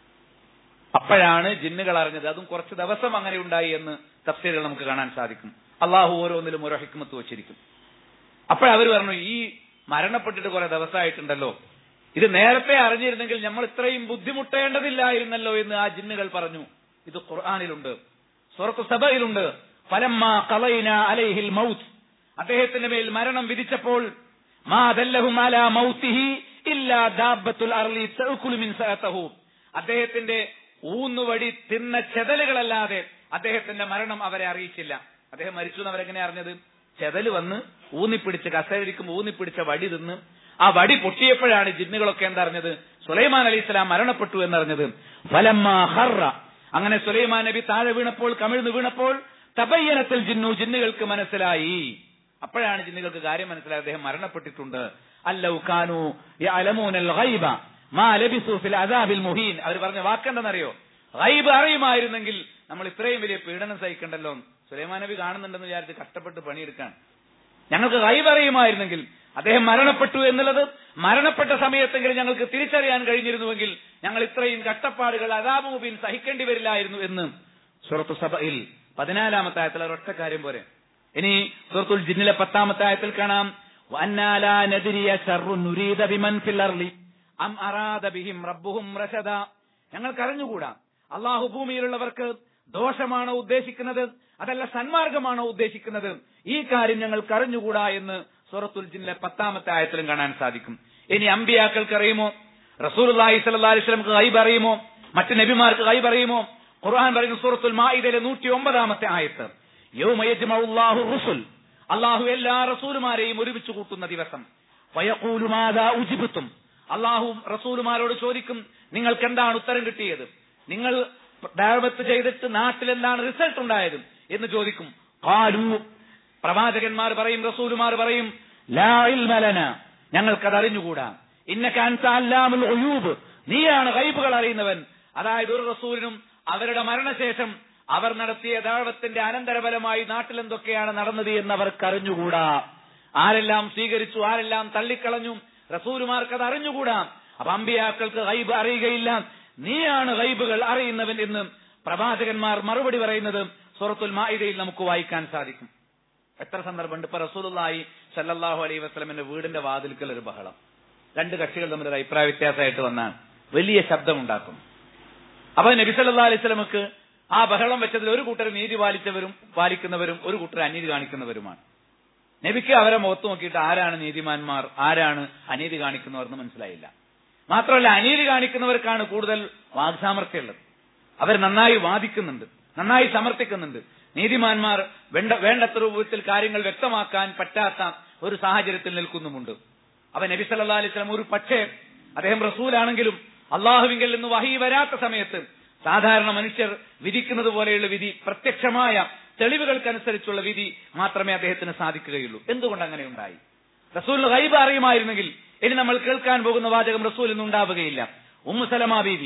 അപ്പോഴാണ് ജിന്നുകൾ അറിഞ്ഞത് അതും കുറച്ച് ദിവസം അങ്ങനെ ഉണ്ടായി എന്ന് തഫ്സീലുകൾ നമുക്ക് കാണാൻ സാധിക്കും അള്ളാഹു ഓരോന്നിലും ഓരോ ഹിക്മത്ത് വെച്ചിരിക്കും അപ്പോഴവർ പറഞ്ഞു ഈ മരണപ്പെട്ടിട്ട് കുറെ ദിവസമായിട്ടുണ്ടല്ലോ ഇത് നേരത്തെ അറിഞ്ഞിരുന്നെങ്കിൽ നമ്മൾ ഇത്രയും ബുദ്ധിമുട്ടേണ്ടതില്ലായിരുന്നല്ലോ എന്ന് ആ ജിന്നുകൾ പറഞ്ഞു ഇത് ഖുർആാനിലുണ്ട് സുറത്ത് സഭയിലുണ്ട് ഫലമ്മ കളൈന അലൈഹിൽ മൗത്ത് അദ്ദേഹത്തിന്റെ മേൽ മരണം വിധിച്ചപ്പോൾ മാ ദല്ലഹും അലാ മൗത്തിഹി ഇല്ലാ ദാബത്തുൽ അർലി തഅകുലു മിൻ സഅതഹു അദ്ദേഹത്തിന്റെ ഊന്നുവടി തിന്ന ചെതലുകളല്ലാതെ അദ്ദേഹത്തിന്റെ മരണം അവരെ അറിയിച്ചില്ല അദ്ദേഹം മരിച്ചു എന്ന് അവരെങ്ങനെ അറിഞ്ഞത് ചെതല് വന്ന് ഊന്നിപ്പിടിച്ച് കസേരിക്കുമ്പോൾ ഊന്നിപ്പിടിച്ച വടി തിന്ന് ആ വടി പൊട്ടിയപ്പോഴാണ് ജിന്നുകളൊക്കെ എന്തറിഞ്ഞത് സുലൈമാൻ അലി ഇസ്ലാം മരണപ്പെട്ടു എന്നറിഞ്ഞത് ഫലമ്മ ഹറ അങ്ങനെ സുലൈമാൻ നബി താഴെ വീണപ്പോൾ കമിഴ്ന്നു വീണപ്പോൾ തബയ്യനത്തിൽ ജിന്നു ജിന്നുകൾക്ക് മനസ്സിലായി അപ്പോഴാണ് ജിന്നുകൾക്ക് കാര്യം മനസ്സിലായത് അദ്ദേഹം മരണപ്പെട്ടിട്ടുണ്ട് അല്ലൗ കാനു യഅലമൂനൽ ഗൈബ മാ ലബിസു ഫിൽ അദാബിൽ മുഹീൻ അവർ പറഞ്ഞ വാക്കെന്തെന്നറിയോ ഗൈബ് അറിയുമായിരുന്നെങ്കിൽ നമ്മൾ ഇത്രയും വലിയ പീഡനം സഹിക്കണ്ടല്ലോ സുലൈമാൻ നബി കാണുന്നുണ്ടെന്ന് വിചാരിച്ച് കഷ്ടപ്പെട്ട് പണിയെടുക്കാൻ ഞങ്ങൾക്ക് ഗൈബ് അറിയുമായിരുന്നെങ്കിൽ അദ്ദേഹം മരണപ്പെട്ടു എന്നുള്ളത് മരണപ്പെട്ട സമയത്തെങ്കിലും ഞങ്ങൾക്ക് തിരിച്ചറിയാൻ കഴിഞ്ഞിരുന്നുവെങ്കിൽ ഞങ്ങൾ ഇത്രയും കഷ്ടപ്പാടുകൾ അതാബുബീൻ സഹിക്കേണ്ടി വരില്ലായിരുന്നു എന്ന് സുറത്തു സഭയിൽ പതിനാലാമത്തെ ആയത്തിൽ ഒരൊറ്റ കാര്യം പോരെ ഇനി സുഹൃത്തുൽ ജിന്നിലെ പത്താമത്തെ ആയത്തിൽ കാണാം വന്നാലാ നദിരിയ ശർറു നുരീദ ബിമൻ ഫിൽ അർളി അം അറാദ ബിഹിം റബ്ബുഹും റശദ ഞങ്ങൾക്ക് അറിഞ്ഞുകൂടാ അള്ളാഹു ഭൂമിയിലുള്ളവർക്ക് ദോഷമാണോ ഉദ്ദേശിക്കുന്നത് അതല്ല സന്മാർഗമാണോ ഉദ്ദേശിക്കുന്നത് ഈ കാര്യം ഞങ്ങൾക്ക് അറിഞ്ഞുകൂടാ എന്ന് സൂറത്തുൽ ജിന്നിലെ പത്താമത്തെ ആയത്തിലും കാണാൻ സാധിക്കും ഇനി അമ്പിയാക്കൾക്ക് അറിയുമോ റസൂൽ അലൈഹി സ്വലി വസ്ലമക്ക് കൈബ് അറിയുമോ മറ്റ് നബിമാർക്ക് കൈബ് അറിയുമോ ഖുർആൻ പറയുന്ന സൂറത്തുൽ മാഇദയിലെ നൂറ്റി ഒമ്പതാമത്തെ ആയത്ത് യൗമയജ്മഉല്ലാഹു റുസുൽ അള്ളാഹു എല്ലാ റസൂലുമാരെയും ഒരുമിച്ച് കൂട്ടുന്ന ദിവസം വയഖൂലുമാദാ ഉജിബത്തും അള്ളാഹു റസൂലുമാരോട് ചോദിക്കും നിങ്ങൾക്ക് എന്താണ് ഉത്തരം കിട്ടിയത് നിങ്ങൾ ദാവത്ത് ചെയ്തിട്ട് നാട്ടിൽ എന്താണ് റിസൾട്ട് ഉണ്ടായത് എന്ന് ചോദിക്കും കാലു പ്രവാചകന്മാർ പറയും റസൂലുമാർ പറയും ലാ ഇൽമ ലനാ ഞങ്ങൾക്കത് അറിഞ്ഞുകൂടാ ഇന്നക അൻത അല്ലാമുൽ ഉയൂബ് നീയാണ് ഗൈബുകൾ അറിയുന്നവൻ അതായത് ഒരു റസൂലിനും അവരുടെ മരണശേഷം അവർ നടത്തിയ ദാവത്തിന്റെ അനന്തരഫലമായി നാട്ടിൽ എന്തൊക്കെയാണ് നടന്നത് എന്ന് അവർക്ക് അറിഞ്ഞുകൂടാ ആരെല്ലാം സ്വീകരിച്ചു ആരെല്ലാം തള്ളിക്കളഞ്ഞു റസൂലുമാർക്ക് അത് അറിഞ്ഞുകൂടാ അപ്പൊ അമ്പിയാക്കൾക്ക് ഗൈബ് അറിയുകയില്ല നീയാണ് ഗൈബുകൾ അറിയുന്നവൻ എന്ന് പ്രവാചകന്മാർ മറുപടി പറയുന്നത് സൂറത്തുൽ മാഇദയിൽ നമുക്ക് വായിക്കാൻ സാധിക്കും എത്ര സന്ദർഭമുണ്ട് ഇപ്പൊ റസൂലുള്ളാഹി സല്ലല്ലാഹു അലൈഹി വസല്ലമിന്റെ വീടിന്റെ വാതിൽക്കൽ ഒരു ബഹളം രണ്ട് കക്ഷികൾ തമ്മിൽ ഒരു അഭിപ്രായ വ്യത്യാസമായിട്ട് വന്നാൽ വലിയ ശബ്ദമുണ്ടാക്കും അപ്പൊ നബി സല്ലല്ലാഹു അലൈഹി വസല്ലമക്ക് ആ ബഹളം വെച്ചതിൽ ഒരു കൂട്ടർ നീതി പാലിച്ചവരും പാലിക്കുന്നവരും ഒരു കൂട്ടർ അനീതി കാണിക്കുന്നവരുമാണ് നബിക്ക് അവരെ മുഖത്ത് നോക്കിയിട്ട് ആരാണ് നീതിമാന്മാർ ആരാണ് അനീതി കാണിക്കുന്നവർ എന്ന് മനസ്സിലായില്ല മാത്രമല്ല അനീതി കാണിക്കുന്നവർക്കാണ് കൂടുതൽ വാഗ്സാമർത്ഥ്യമുള്ളത് അവർ നന്നായി വാദിക്കുന്നുണ്ട് നന്നായി സമർത്ഥിക്കുന്നുണ്ട് നീതിമാന്മാർ വേണ്ട വേണ്ടത്ര രൂപത്തിൽ കാര്യങ്ങൾ വ്യക്തമാക്കാൻ പറ്റാത്ത ഒരു സാഹചര്യത്തിൽ നിൽക്കുന്നുമുണ്ട് അവൻ നബി സല്ലാ അലൈഹി സ്വലം ഒരു പക്ഷേ അദ്ദേഹം റസൂലാണെങ്കിലും അള്ളാഹുവിങ്കിൽ നിന്ന് വഹി വരാത്ത സമയത്ത് സാധാരണ മനുഷ്യർ വിധിക്കുന്നത് പോലെയുള്ള വിധി പ്രത്യക്ഷമായ തെളിവുകൾക്കനുസരിച്ചുള്ള വിധി മാത്രമേ അദ്ദേഹത്തിന് സാധിക്കുകയുള്ളൂ എന്തുകൊണ്ട് അങ്ങനെ ഉണ്ടായി റസൂൽ ഗൈബ് അറിയുമായിരുന്നെങ്കിൽ ഇനി നമ്മൾ കേൾക്കാൻ പോകുന്ന വാചകം റസൂൽ ഇന്ന് ഉണ്ടാവുകയില്ല ഉമ്മു സലമാ ബീവി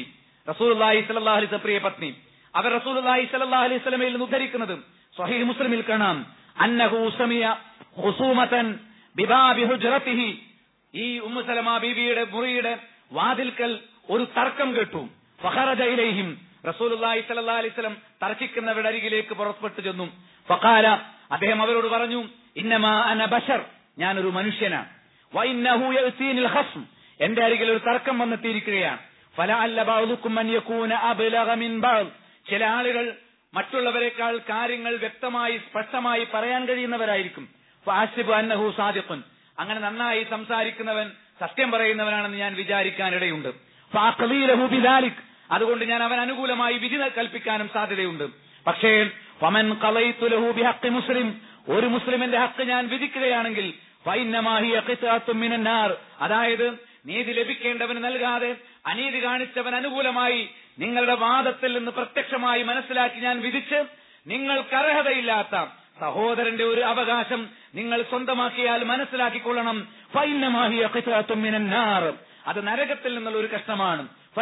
റസൂലുള്ളാഹി സ്വല്ലല്ലാഹു അലൈഹി വസല്ലം പ്രിയ പത്നി അവർ റസൂലുള്ളാഹി സ്വല്ലല്ലാഹു അലൈഹി വസല്ലമയിൽ നിന്ന് ഉദ്ധരിക്കുന്നത് സ്വഹീഹ് മുസ്ലിമിൽ കാണാം അന്നഹു സമിയ ഖുസൂമതൻ ബിബാബി ഹുജ്റത്തിഹി ഈ ഉമ്മു സലമ ബീവിയുടെ മുറിയുടെ വാതിൽക്കൽ ഒരു തർക്കം കേട്ടു ഫഖറജ ഇലൈഹിം റസൂലുള്ളാഹി സ്വല്ലല്ലാഹു അലൈഹി വസല്ലം തർക്കിക്കുന്നവരുടെ അരികിലേക്ക് പുറപ്പെട്ടു ചെന്നു ഫഖാല അദ്ദേഹം അവരോട് പറഞ്ഞു ഇന്നമാ അന ബശർ ഞാനൊരു മനുഷ്യനാണ് വഇന്നഹു യഅ്തീനിൽ ഖസ്ം എന്റെ അരികിൽ ഒരു തർക്കം വന്നെത്തിയിരിക്കുകയാണ് ഫലഅല്ല ബഅദുക്കും അൻ യകൂന അബ്ലഗ മിൻ ബഅദ് ചില ആളുകൾ മറ്റുള്ളവരെക്കാൾ കാര്യങ്ങൾ വ്യക്തമായി സ്പഷ്ടമായി പറയാൻ കഴിയുന്നവരായിരിക്കും ഫാസിബ് അന്നഹു സാദിഖുൻ അങ്ങനെ നന്നായി സംസാരിക്കുന്നവൻ സത്യം പറയുന്നവനാണെന്ന് ഞാൻ വിചാരിക്കാനിടയുണ്ട് ഫാഖലീലഹു ബിദാലിക് അതുകൊണ്ട് ഞാൻ അവൻ അനുകൂലമായി വിധി കൽപ്പിക്കാനും സാധ്യതയുണ്ട് പക്ഷേ ഫമൻ ഖളൈതു ലഹു ബിഹഖ് മുസ്ലിം ഒരു മുസ്ലിമിന്റെ ഹക്ക് ഞാൻ വിധിക്കുകയാണെങ്കിൽ ഫൈന്നമാഹി ഖിത്അത്തും മിനൻ നാർ അതായത് നീതി ലഭിക്കേണ്ടവന് നൽകാതെ അനീതി കാണിച്ചവൻ അനുകൂലമായി നിങ്ങളുടെ വാദത്തിൽ നിന്ന് പ്രത്യക്ഷമായി മനസ്സിലാക്കി ഞാൻ വിധിച്ച് നിങ്ങൾക്ക് അർഹതയില്ലാത്ത സഹോദരന്റെ ഒരു അവകാശം നിങ്ങൾ സ്വന്തമാക്കിയാൽ മനസ്സിലാക്കിക്കൊള്ളണം ഫൈന്നമാഹി ഖിത്അത്തും മിനൻ നാർ അത് നരകത്തിൽ നിന്നുള്ള ഒരു കഷ്ണമാണ്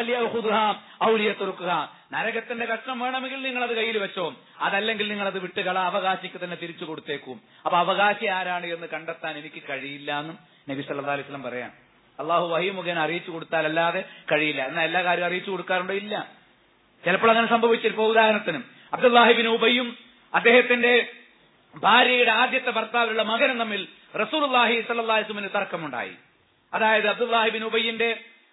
ഔലിയത്തുറുക്കുക നരകത്തിന്റെ കഷ്ണം വേണമെങ്കിൽ നിങ്ങൾ അത് കയ്യിൽ വെച്ചോ അതല്ലെങ്കിൽ നിങ്ങൾ അത് വിട്ടുകള അവകാശിക്ക് തന്നെ തിരിച്ചു കൊടുത്തേക്കും അപ്പൊ അവകാശി ആരാണ് എന്ന് കണ്ടെത്താൻ എനിക്ക് കഴിയില്ല എന്നും നബി സല്ലാ അലൈഹി സ്വലം പറയാം അള്ളാഹു വഹി മുഖേന അറിയിച്ചു കൊടുത്താൽ അല്ലാതെ കഴിയില്ല എന്നാൽ എല്ലാ കാര്യവും അറിയിച്ചു കൊടുക്കാറുണ്ടോ ഇല്ല ചിലപ്പോൾ അങ്ങനെ സംഭവിച്ചിരിക്കും ഉദാഹരണത്തിന് അബ്ദുല്ലാഹിബിൻ ഉബയും അദ്ദേഹത്തിന്റെ ഭാര്യയുടെ ആദ്യത്തെ ഭർത്താവിലുള്ള മകനും തമ്മിൽ റസൂലുല്ലാഹി സല്ലാസ്മിന് തർക്കമുണ്ടായി അതായത് അബ്ദുല്ലാഹിബിൻ ഉബയ്യന്റെ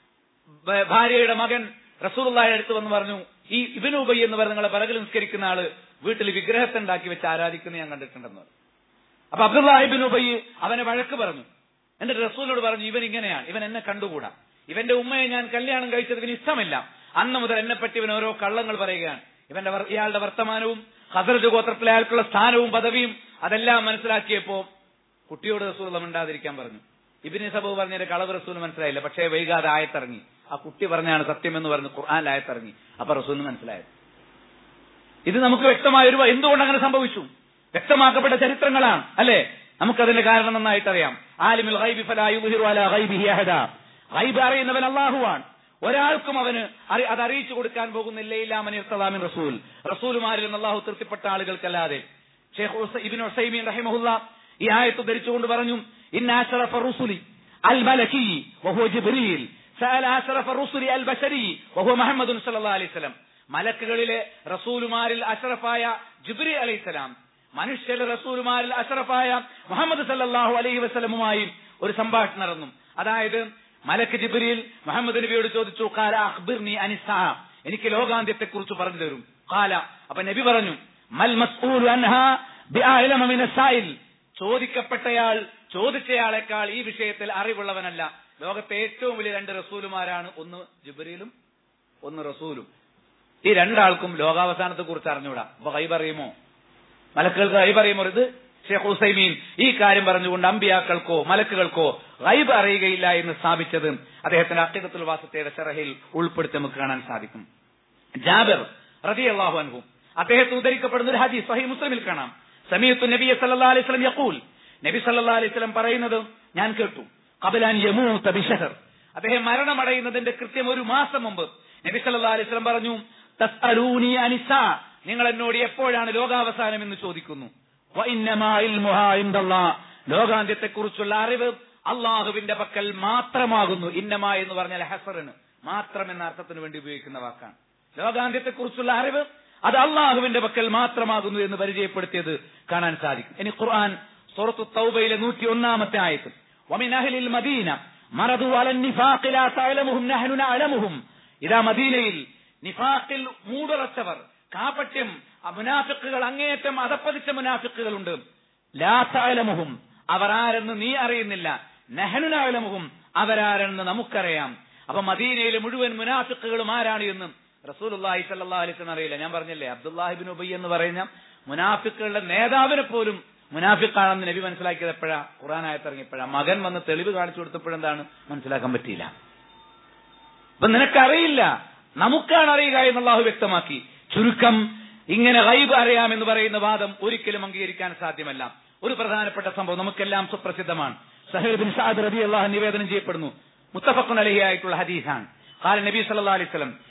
ഭാര്യയുടെ മകൻ റസൂലുള്ളാഹി അടുത്ത് വന്ന് പറഞ്ഞു ഈ ഇബിൻ ഉബൈ എന്ന് പറഞ്ഞ നിങ്ങളെ പിറകിൽ നിസ്കരിക്കുന്ന ആള് വീട്ടിൽ വിഗ്രഹത്തെ ഉണ്ടാക്കി വെച്ച് ആരാധിക്കുന്ന ഞാൻ കണ്ടിട്ടുണ്ടെന്ന് അപ്പൊ അബ്ദുല്ലാഹിബിൻ ഉബൈ അവനെ വഴക്ക് പറഞ്ഞു എന്നിട്ട് റസൂലിനോട് പറഞ്ഞു ഇവൻ ഇങ്ങനെയാണ് ഇവൻ എന്നെ കണ്ടുകൂടാ ഇവന്റെ ഉമ്മയെ ഞാൻ കല്യാണം കഴിച്ചത് ഇവന് ഇഷ്ടമില്ല അന്ന് മുതൽ എന്നെ പറ്റി ഇവൻ ഓരോ കള്ളങ്ങൾ പറയുകയാണ് ഇവന്റെ ഇയാളുടെ വർത്തമാനവും ഹസറജ് ഗോത്രത്തിലെ അയാൾക്കുള്ള സ്ഥാനവും പദവിയും അതെല്ലാം മനസ്സിലാക്കിയപ്പോ കുട്ടിയോട് റസൂൽ മിണ്ടാതിരിക്കാൻ പറഞ്ഞു ഇബിന് സബു പറഞ്ഞതിന്റെ കളവ് റസൂൽ മനസ്സിലായില്ല പക്ഷേ വൈകാതെ ആയത്തിറങ്ങി ആ കുട്ടി പറഞ്ഞാണ് സത്യം എന്ന് പറഞ്ഞ് ഖുർആൻ ആയത്തിറങ്ങി അപ്പൊ റസൂലിന് മനസ്സിലായത് ഇത് നമുക്ക് വ്യക്തമായ ഒരു എന്തുകൊണ്ട് അങ്ങനെ സംഭവിച്ചു വ്യക്തമാക്കപ്പെട്ട ചരിത്രങ്ങളാണ് അല്ലെ നമുക്കതിന്റെ കാരണം നന്നായിട്ട് അറിയാം ആലിമുൽ ഗൈബി ഫലാ യുദ്ഹിറു അലാ ഗൈബിഹി അഹദ ഗൈബ് അറിയുന്നവൻ അള്ളാഹുവാണ് ഒരാൾക്കും അവന് അത് അറിയിച്ചു കൊടുക്കാൻ പോകുന്നില്ല ഇല്ലാമൻ ഇർത്തലാമിൻ റസൂൽ റസൂലുമാരിൽ നിന്ന് അള്ളാഹു തൃപ്തിപ്പെട്ട ആളുകൾക്കല്ലാതെ ഷെയ്ഖ് ഇബിൻ ഹുസൈമീൻ റഹിമഹുല്ല ഈ ആയത്ത് ധരിച്ചുകൊണ്ട് പറഞ്ഞു ഇന്ന അഷറഫ റുസുലി അൽ മലക്കി വഹുവ ജിബ്രീൽ സഅല അഷറഫ റുസുലി അൽ ബശരി വഹുവ മുഹമ്മദ് സല്ലല്ലാഹു അലൈഹി വസല്ലം മലക്കുകളിലെ റസൂലുമാരിൽ അഷറഫായ ജിബ്രീൽ അലൈഹിസ്സലാം മനുഷ്യരുടെ റസൂലുമാരിൽ അഷറഫായ മുഹമ്മദ് സല്ലല്ലാഹു അലൈഹി വസല്ലമുമായി ഒരു സംഭാഷണം നടന്നു അതായത് മലക്ക് ജിബ്രീൽ മുഹമ്മദ് നബിയോട് ചോദിച്ചു കാല അഖ്ബിർനി അനിസാ എനിക്ക് ലോകാന്ത്യത്തെ കുറിച്ച് പറഞ്ഞു തരും കാല അപ്പൊ നബി പറഞ്ഞു മൽ മസ്ഊലു അൻഹാ ബിഅഅലമ മിന സായിൽ ചോദിക്കപ്പെട്ടയാൾ ചോദിച്ചയാളെക്കാൾ ഈ വിഷയത്തിൽ അറിവുള്ളവനല്ല ലോകത്തെ ഏറ്റവും വലിയ രണ്ട് റസൂലുമാരാണ് ഒന്ന് ജിബ്രീലും ഒന്ന് റസൂലും ഈ രണ്ടാൾക്കും ലോകാവസാനത്തെ കുറിച്ച് അറിഞ്ഞൂടാ അപ്പൊ കൈപറിയുമോ മലക്കുകൾക്ക് കൈപറിയുമോ ഇത് ഷെയ്ഖ് ഹുസൈമീൻ ഈ കാര്യം പറഞ്ഞുകൊണ്ട് അമ്പിയാക്കൾക്കോ മലക്കുകൾക്കോ ഗൈബ് അറിയുകയില്ല എന്ന് സ്ഥാപിച്ചത് അദ്ദേഹത്തിന്റെ അക്കിദത്തുൽ വാസത്തയുടെ ഷറഹയിൽ ഉൾപ്പെടുത്തി നമുക്ക് കാണാൻ സാധിക്കും ജാബിർ റതി അള്ളാഹു അൻഹു അദ്ദേഹത്തെ ഉദ്ധരിക്കപ്പെടുന്ന ഒരു ഹദീസ് സഹി മുസ്ലിമിൽ കാണാം സമീത്തു നബി സല്ലാ അലൈഹി സ്വലം യഖൂൽ നബി സല്ലാ അലൈഹി സ്വലം പറയുന്നത് ഞാൻ കേട്ടു കബലാൻ യമൂത്ത ബിഷഹർ അദ്ദേഹം മരണമടയുന്നതിന്റെ കൃത്യം ഒരു മാസം മുമ്പ് നബി സല്ലാ അലൈഹി സ്വലം പറഞ്ഞു തസ്അലൂനി അനിസ നിങ്ങൾ എന്നോട് എപ്പോഴാണ് ലോകാവസാനം എന്ന് ചോദിക്കുന്നു ലോകാന്ത്യത്തെ കുറിച്ചുള്ള അറിവ് അള്ളാഹുവിന്റെ പക്കൽ മാത്രമാകുന്നു ഇന്നമ എന്ന് പറഞ്ഞാൽ ഹസറിന് മാത്രം എന്ന അർത്ഥത്തിന് വേണ്ടി ഉപയോഗിക്കുന്ന വാക്കാണ് ലോകാന്ത്യത്തെ കുറിച്ചുള്ള അറിവ് അത് അള്ളാഹുവിന്റെ പക്കൽ മാത്രമാകുന്നു എന്ന് പരിചയപ്പെടുത്തിയത് കാണാൻ സാധിക്കും ഇനി ഖുർആൻ സൂറത്തു തൗബയിലെ നൂറ്റി ഒന്നാമത്തെ ആയത്ത് ومن أهل المدينة مرضوا على النفاق لا تعلمهم نحن نعلمهم ഇതാ മദീനയിൽ നിഫാഖിൽ മൂടുറച്ചവർ കാപട്യം മുനാഫിക്കുകൾ അങ്ങേയറ്റം അതപ്പതിച്ച മുനാഫിക്കുകളുണ്ട് ലാ തഅലമുഹും അവർ ആരെന്ന് നീ അറിയുന്നില്ല നെഹനുനാലമുഹും അവരാരെന്ന് നമുക്കറിയാം അപ്പൊ മദീനയിലെ മുഴുവൻ മുനാഫിക്കുകളും ആരാണ് എന്ന് റസൂലുള്ളാഹി സല്ലല്ലാഹു അലൈഹി വസല്ലം അറിയില്ല ഞാൻ പറഞ്ഞില്ലേ അബ്ദുല്ലാഹിബിൻ ഉബൈ എന്ന് പറയുന്ന മുനാഫിക്കുകളുടെ നേതാവിനെ പോലും മുനാഫിക്കാണെന്ന് നബി മനസ്സിലാക്കിയത് എപ്പോഴാ ഖുറാനായത്ത് ഇറങ്ങിയപ്പോഴാ മകൻ വന്ന് തെളിവ് കാണിച്ചു കൊടുത്തപ്പോഴെന്താണ് മനസ്സിലാക്കാൻ പറ്റിയില്ല അപ്പൊ നിനക്കറിയില്ല നമുക്കാണ് അറിയുക എന്ന് അള്ളാഹു വ്യക്തമാക്കി ചുരുക്കം ഇങ്ങനെ ഗൈബ് അറിയാമെന്ന് പറയുന്ന വാദം ഒരിക്കലും അംഗീകരിക്കാൻ സാധ്യമല്ല ഒരു പ്രധാനപ്പെട്ട സംഭവം നമുക്കെല്ലാം സുപ്രസിദ്ധമാണ് സഹീർ ബിൻ സാദ് റബി അള്ളാഹു നിവേദനം ചെയ്യപ്പെടുന്നു മുത്തഫഖുൻ അലഹി ആയിട്ടുള്ള ഹദീസാണ് قال النبي صلى الله عليه وسلم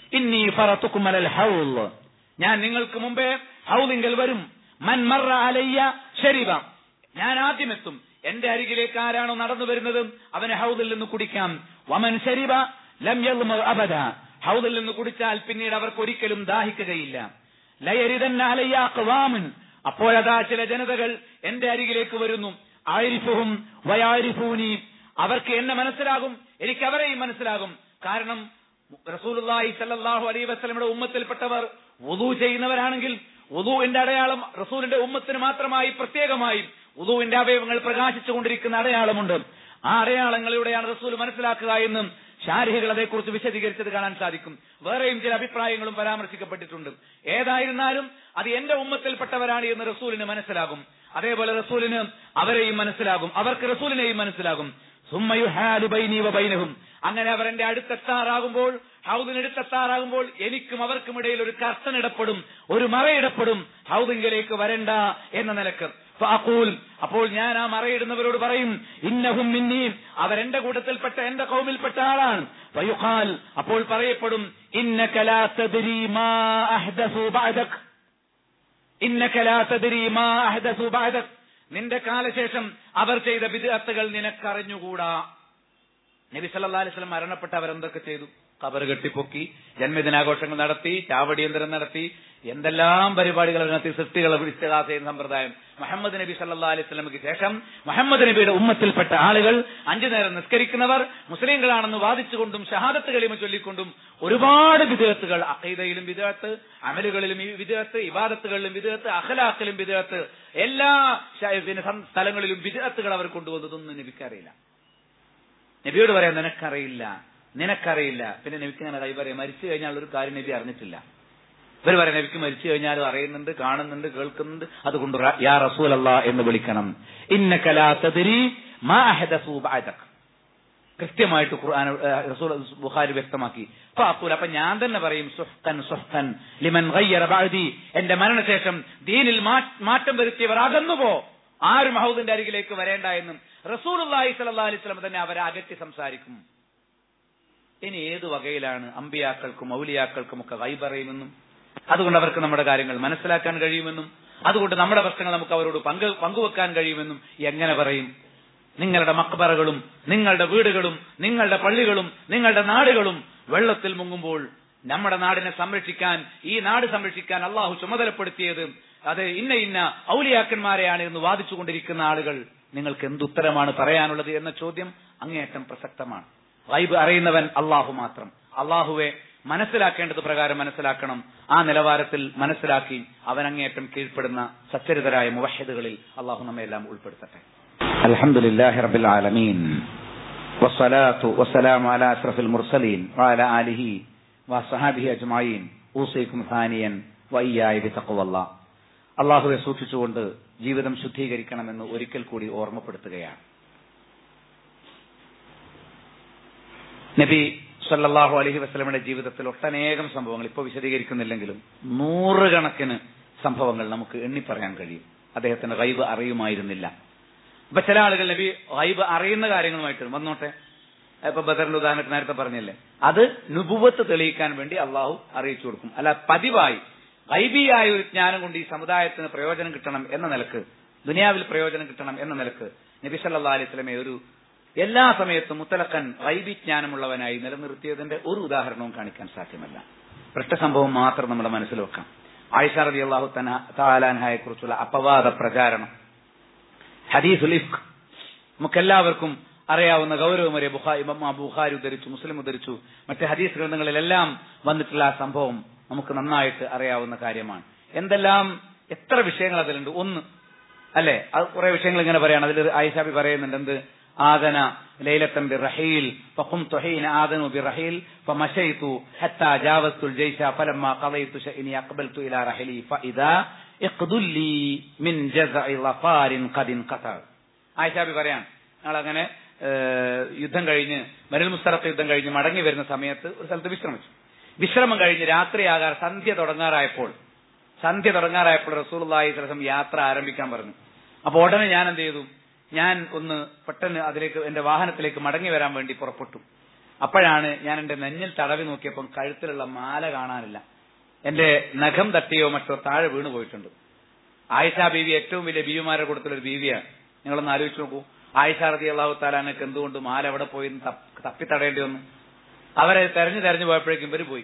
ഇന്നി ഫറത്തുക്കും അലൽ ഹൗൽ ഞാൻ നിങ്ങൾക്ക് മുമ്പേ ഹൗലിങ്കൽ വരും മൻ മറ അലയ്യ ശരിബ ഞാൻ ആദ്യം എത്തും എന്റെ അരികിലേക്ക് ആരാണോ നടന്നു വരുന്നത് അവന് ഹൗദിൽ നിന്ന് കുടിക്കാം വമൻ ശരിബ ലം യൽമ അബദ ഹൗദിൽ നിന്ന് കുടിച്ചാൽ പിന്നീട് അവർക്ക് ഒരിക്കലും ദാഹിക്കുകയില്ല ലയരിതന്ന അലയ്യ അഖ്വാമുൻ അപ്പോഴതാ ചില ജനതകൾ എന്റെ അരികിലേക്ക് വരുന്നു ആരിഫുഹും വയാരിഫൂനി അവർക്ക് എന്നെ മനസ്സിലാകും എനിക്ക് അവരെയും മനസ്സിലാകും കാരണം റസൂലുള്ളാഹി സല്ലല്ലാഹു അലൈഹി വസല്ലമയുടെ ഉമ്മത്തിൽപ്പെട്ടവർ വുദു ചെയ്യുന്നവരാണെങ്കിൽ വുദുവിന്റെ അടയാളം റസൂലിന്റെ ഉമ്മത്തിന് മാത്രമായി പ്രത്യേകമായി വുദുവിന്റെ അവയവങ്ങൾ പ്രകാശിച്ചുകൊണ്ടിരിക്കുന്ന അടയാളമുണ്ട് ആ അടയാളങ്ങളിലൂടെയാണ് റസൂൽ മനസ്സിലാക്കുക എന്നും ഷാരിഹകൾ അതേക്കുറിച്ച് വിശദീകരിച്ചത് കാണാൻ സാധിക്കും വേറെയും ചില അഭിപ്രായങ്ങളും പരാമർശിക്കപ്പെട്ടിട്ടുണ്ട് ഏതായിരുന്നാലും അത് എന്റെ ഉമ്മത്തിൽപ്പെട്ടവരാണ് എന്ന് റസൂലിന് മനസ്സിലാകും അതേപോലെ റസൂലിന് അവരെയും മനസ്സിലാകും അവർക്ക് റസൂലിനെയും മനസ്സിലാകും സുമ്മയുഹാലു ബൈനി വ ബൈനഹും അങ്ങനെ അവർ എന്റെ അടുത്തെത്താറാകുമ്പോൾ ഹൗദിനടുത്തെത്താറാകുമ്പോൾ എനിക്കും അവർക്കും ഇടയിൽ ഒരു കർത്തൻ ഇടപെടും ഒരു മറയിടപെടും ഹൗദിങ്കിലേക്ക് വരണ്ട എന്ന നിലക്ക് ഫഅഖൂൽ അപ്പോൾ ഞാൻ ആ മറയിടുന്നവരോട് പറയും ഇന്നഹും മിന്നി അവരെന്റെ കൂട്ടത്തിൽപ്പെട്ട എന്റെ കൗമിൽപ്പെട്ട ആളാണ് ഫയുഖാൽ അപ്പോൾ പറയപ്പെടും ഇന്നക ലാ തദ്രി മാ അഹ്ദസു ബഅദക് ഇന്നക ലാ തദ്രി മാ അഹ്ദസു ബഅദക് നിന്റെ കാലശേഷം അവർ ചെയ്ത വിദഗ്ധകൾ നിനക്കറിഞ്ഞുകൂടാ നബി സല്ലല്ലാഹു അലൈഹി വസല്ലം മരണപ്പെട്ട അവരെന്തൊക്കെ ചെയ്തു കബർ കെട്ടിപ്പൊക്കി ജന്മദിനാഘോഷങ്ങൾ നടത്തി ചാവടിയന്തരം നടത്തി എന്തെല്ലാം പരിപാടികൾ നടത്തി സൃഷ്ടികളെ വിളിച്ചതാ ചെയ്യുന്ന സമ്പ്രദായം മുഹമ്മദ് നബി സല്ലല്ലാഹു അലൈഹി വസല്ലമക്ക് ശേഷം മുഹമ്മദ് നബിയുടെ ഉമ്മത്തിൽപ്പെട്ട ആളുകൾ അഞ്ചു നേരം നിസ്കരിക്കുന്നവർ മുസ്ലിങ്ങളാണെന്ന് വാദിച്ചുകൊണ്ടും ഷഹാദത്ത് കളിമ ചൊല്ലിക്കൊണ്ടും ഒരുപാട് വിദേഹത്തുകൾ അഖീദയിലും വിദേഹത്ത് അമലുകളിലും ഈ വിദേഹത്ത് ഇബാദത്തുകളിലും വിദേഹത്ത് അഖലാഖിലും വിദേഹത്ത് എല്ലാ ശ- പിന്നെ സം- സ്ഥലങ്ങളിലും വിദേഹത്തുകൾ അവർ കൊണ്ടുവന്നതൊന്നും നബിക്കറിയില്ല നബിയോട് പറയാം നിനക്കറിയില്ല നിനക്കറിയില്ല പിന്നെ നബിക്ക് അങ്ങനെ കൈ പറയാം മരിച്ചു കഴിഞ്ഞാൽ ഒരു കാര്യം നബി അറിഞ്ഞിട്ടില്ല ഇവർ പറയാം നബിക്ക് മരിച്ചു കഴിഞ്ഞാലും അറിയുന്നുണ്ട് കാണുന്നുണ്ട് കേൾക്കുന്നുണ്ട് അതുകൊണ്ട് റ- യാ റസൂൽ എന്ന് വിളിക്കണം ഇന്ന കലാത്തതിരി മാ അഹദസു ബഅദക് കൃത്യമായിട്ട് ഖുർആൻ ഏഹ്, റസൂൽ ബുഖാരി വ്യക്തമാക്കി ഫഅഖൂൽ അപ്പൊ ഞാൻ തന്നെ പറയും സുഹ്ഖൻ സുഹ്ഖൻ ലിമൻ ഗയ്യറ ബഅദി എന്റെ മരണശേഷം ദീനിൽ മാ- മാറ്റം വരുത്തിയവർ അകന്നുപോ ആരും ഹൗദിന്റെ അരികിലേക്ക് വരേണ്ട എന്നും റസൂലുള്ളാഹി സ്വല്ലല്ലാഹു അലൈഹി വസല്ലം തന്നെ അവരെ അകറ്റി സംസാരിക്കും ഇനി ഏത് വകയിലാണ് അമ്പിയാക്കൾക്കും ഔലിയാക്കൾക്കും ഒക്കെ കൈപറയുമെന്നും അതുകൊണ്ട് അവർക്ക് നമ്മുടെ കാര്യങ്ങൾ മനസ്സിലാക്കാൻ കഴിയുമെന്നും അതുകൊണ്ട് നമ്മുടെ പ്രശ്നങ്ങൾ നമുക്ക് അവരോട് പങ്ക് പങ്കുവെക്കാൻ കഴിയുമെന്നും എങ്ങനെ പറയും നിങ്ങളുടെ മക്ബറകളും നിങ്ങളുടെ വീടുകളും നിങ്ങളുടെ പള്ളികളും നിങ്ങളുടെ നാടുകളും വെള്ളത്തിൽ മുങ്ങുമ്പോൾ നമ്മുടെ നാടിനെ സംരക്ഷിക്കാൻ ഈ നാട് സംരക്ഷിക്കാൻ അള്ളാഹു ചുമതലപ്പെടുത്തിയത് അത് ഇന്ന ഇന്ന ഔലിയാക്കന്മാരെയാണ് എന്ന് വാദിച്ചുകൊണ്ടിരിക്കുന്ന ആളുകൾ നിങ്ങൾക്ക് എന്തുത്തരമാണ് പറയാനുള്ളത് എന്ന ചോദ്യം അങ്ങേയറ്റം പ്രസക്തമാണ് വൈബ് അറിയുന്നവൻ അള്ളാഹു മാത്രം അള്ളാഹുവെ മനസ്സിലാക്കേണ്ടത് പ്രകാരം മനസ്സിലാക്കണം ആ നിലവാരത്തിൽ മനസ്സിലാക്കി അവൻ അങ്ങേയറ്റം കീഴ്പ്പെടുന്ന സച്ചരിതരായ മുവഹിദുകളിൽ അള്ളാഹു നമ്മെ എല്ലാം ഉൾപ്പെടുത്തട്ടെ الحمد لله رب العالمين والصلاة والسلام على أشرف المرسلين وعلى آله وصحابه أجمعين أوصيكم ثانيا وإياي بتقوى الله അള്ളാഹുവെ സൂക്ഷിച്ചുകൊണ്ട് ജീവിതം ശുദ്ധീകരിക്കണമെന്ന് ഒരിക്കൽ കൂടി ഓർമ്മപ്പെടുത്തുകയാണ് നബി സല്ലല്ലാഹു അലൈഹി വസല്ലമയുടെ ജീവിതത്തിൽ ഒട്ടനേകം സംഭവങ്ങൾ ഇപ്പോൾ വിശദീകരിക്കുന്നില്ലെങ്കിലും നൂറുകണക്കിന് സംഭവങ്ങൾ നമുക്ക് എണ്ണി പറയാൻ കഴിയും അദ്ദേഹത്തിന് ഗൈബ് അറിയുമായിരുന്നില്ല അപ്പൊ ചില ആളുകൾ നബി ഗൈബ് അറിയുന്ന കാര്യങ്ങളുമായിട്ട് വന്നോട്ടെ ഇപ്പൊ ബദറിന്റെ ഉദാഹരണത്തിന് നേരത്തെ പറഞ്ഞില്ലേ അത് നുബുവത്ത് തെളിയിക്കാൻ വേണ്ടി അള്ളാഹു അറിയിച്ചു കൊടുക്കും അല്ല പതിവായി ഗൈബിയായ ഒരു ജ്ഞാനം കൊണ്ട് ഈ സമുദായത്തിന് പ്രയോജനം കിട്ടണം എന്ന നിലക്ക് ദുനിയാവിൽ പ്രയോജനം കിട്ടണം എന്ന നിലക്ക് നബി സല്ലല്ലാഹു അലൈഹി വസല്ലമയെ ഒരു എല്ലാ സമയത്തും മുത്തലക്കൻ വൈവിജ്ഞാനമുള്ളവനായി നിലനിർത്തിയതിന്റെ ഒരു ഉദാഹരണവും കാണിക്കാൻ സാധ്യമല്ല ഒറ്റ സംഭവം മാത്രം നമ്മുടെ മനസ്സിൽ വെക്കാം ആയിഷ റബി അള്ളാഹു തന താലാൻഹായെ കുറിച്ചുള്ള അപവാദ പ്രചാരണം ഹദീസുൽ ഇഫ്ക് നമുക്കെല്ലാവർക്കും അറിയാവുന്ന ഗൗരവമേറിയ ബുഖാരി ബുഖാരി ഉദ്ധരിച്ചു മുസ്ലിം ഉദ്ധരിച്ചു മറ്റ് ഹദീസ് ഗ്രന്ഥങ്ങളിലെല്ലാം വന്നിട്ടുള്ള ആ സംഭവം നമുക്ക് നന്നായിട്ട് അറിയാവുന്ന കാര്യമാണ് എന്തെല്ലാം എത്ര വിഷയങ്ങൾ അതിലുണ്ട് ഒന്ന് അല്ലെ അത് കുറെ വിഷയങ്ങൾ ഇങ്ങനെ പറയാണ് അതിൽ ആയിഷാബി പറയുന്നുണ്ട് എന്ത് ആദന ലൈലത്തൻ ബിറഹീൽ فقمت حين آذن برحيل فمشيت حتى جاوزت الجيش فلما قضيت شأني أقبلت إلى رحلي فإذا اقدل لي من جزع ظفار قد انقطع ആയിഷാബി പറയാൻ ഞങ്ങളങ്ങനെ ഏഹ്, യുദ്ധം കഴിഞ്ഞ് മരുൽ മുസ്തറഫ് യുദ്ധം കഴിഞ്ഞ് മടങ്ങി വരുന്ന സമയത്ത് ഒരു സ്ഥലത്ത് വിശ്രമിച്ചു വിശ്രമം കഴിഞ്ഞ് രാത്രിയാകാർ സന്ധ്യ തുടങ്ങാറായപ്പോൾ സന്ധ്യ തുടങ്ങാറായപ്പോൾ റസൂലുള്ളാഹി സ്വല്ലല്ലാഹു അലൈഹി വസല്ലം യാത്ര ആരംഭിക്കാൻ പറഞ്ഞു അപ്പൊ ഉടനെ ഞാൻ എന്ത് ചെയ്തു ഞാൻ ഒന്ന് പെട്ടെന്ന് അതിലേക്ക് എന്റെ വാഹനത്തിലേക്ക് മടങ്ങി വരാൻ വേണ്ടി പുറപ്പെട്ടു അപ്പോഴാണ് ഞാൻ എന്റെ നെഞ്ഞിൽ തടവി നോക്കിയപ്പോൾ കഴുത്തിലുള്ള മാല കാണാനില്ല എന്റെ നഖം തട്ടിയോ മറ്റോ താഴെ വീണു പോയിട്ടുണ്ട് ആയിഷ ബീവി ഏറ്റവും വലിയ ബീവിമാരുടെ കൂട്ടത്തിലൊരു ബീവിയാണ് നിങ്ങളൊന്ന് ആലോചിച്ച് നോക്കൂ ആയിഷ റതി അള്ളാഹു താലാനക്ക് എന്തുകൊണ്ട് മാല എവിടെ പോയി എന്ന് തപ്പി- തപ്പിത്തടയേണ്ടി വന്നു അവരെ തെരഞ്ഞു തെരഞ്ഞു പോയപ്പോഴേക്കും ഇവര് പോയി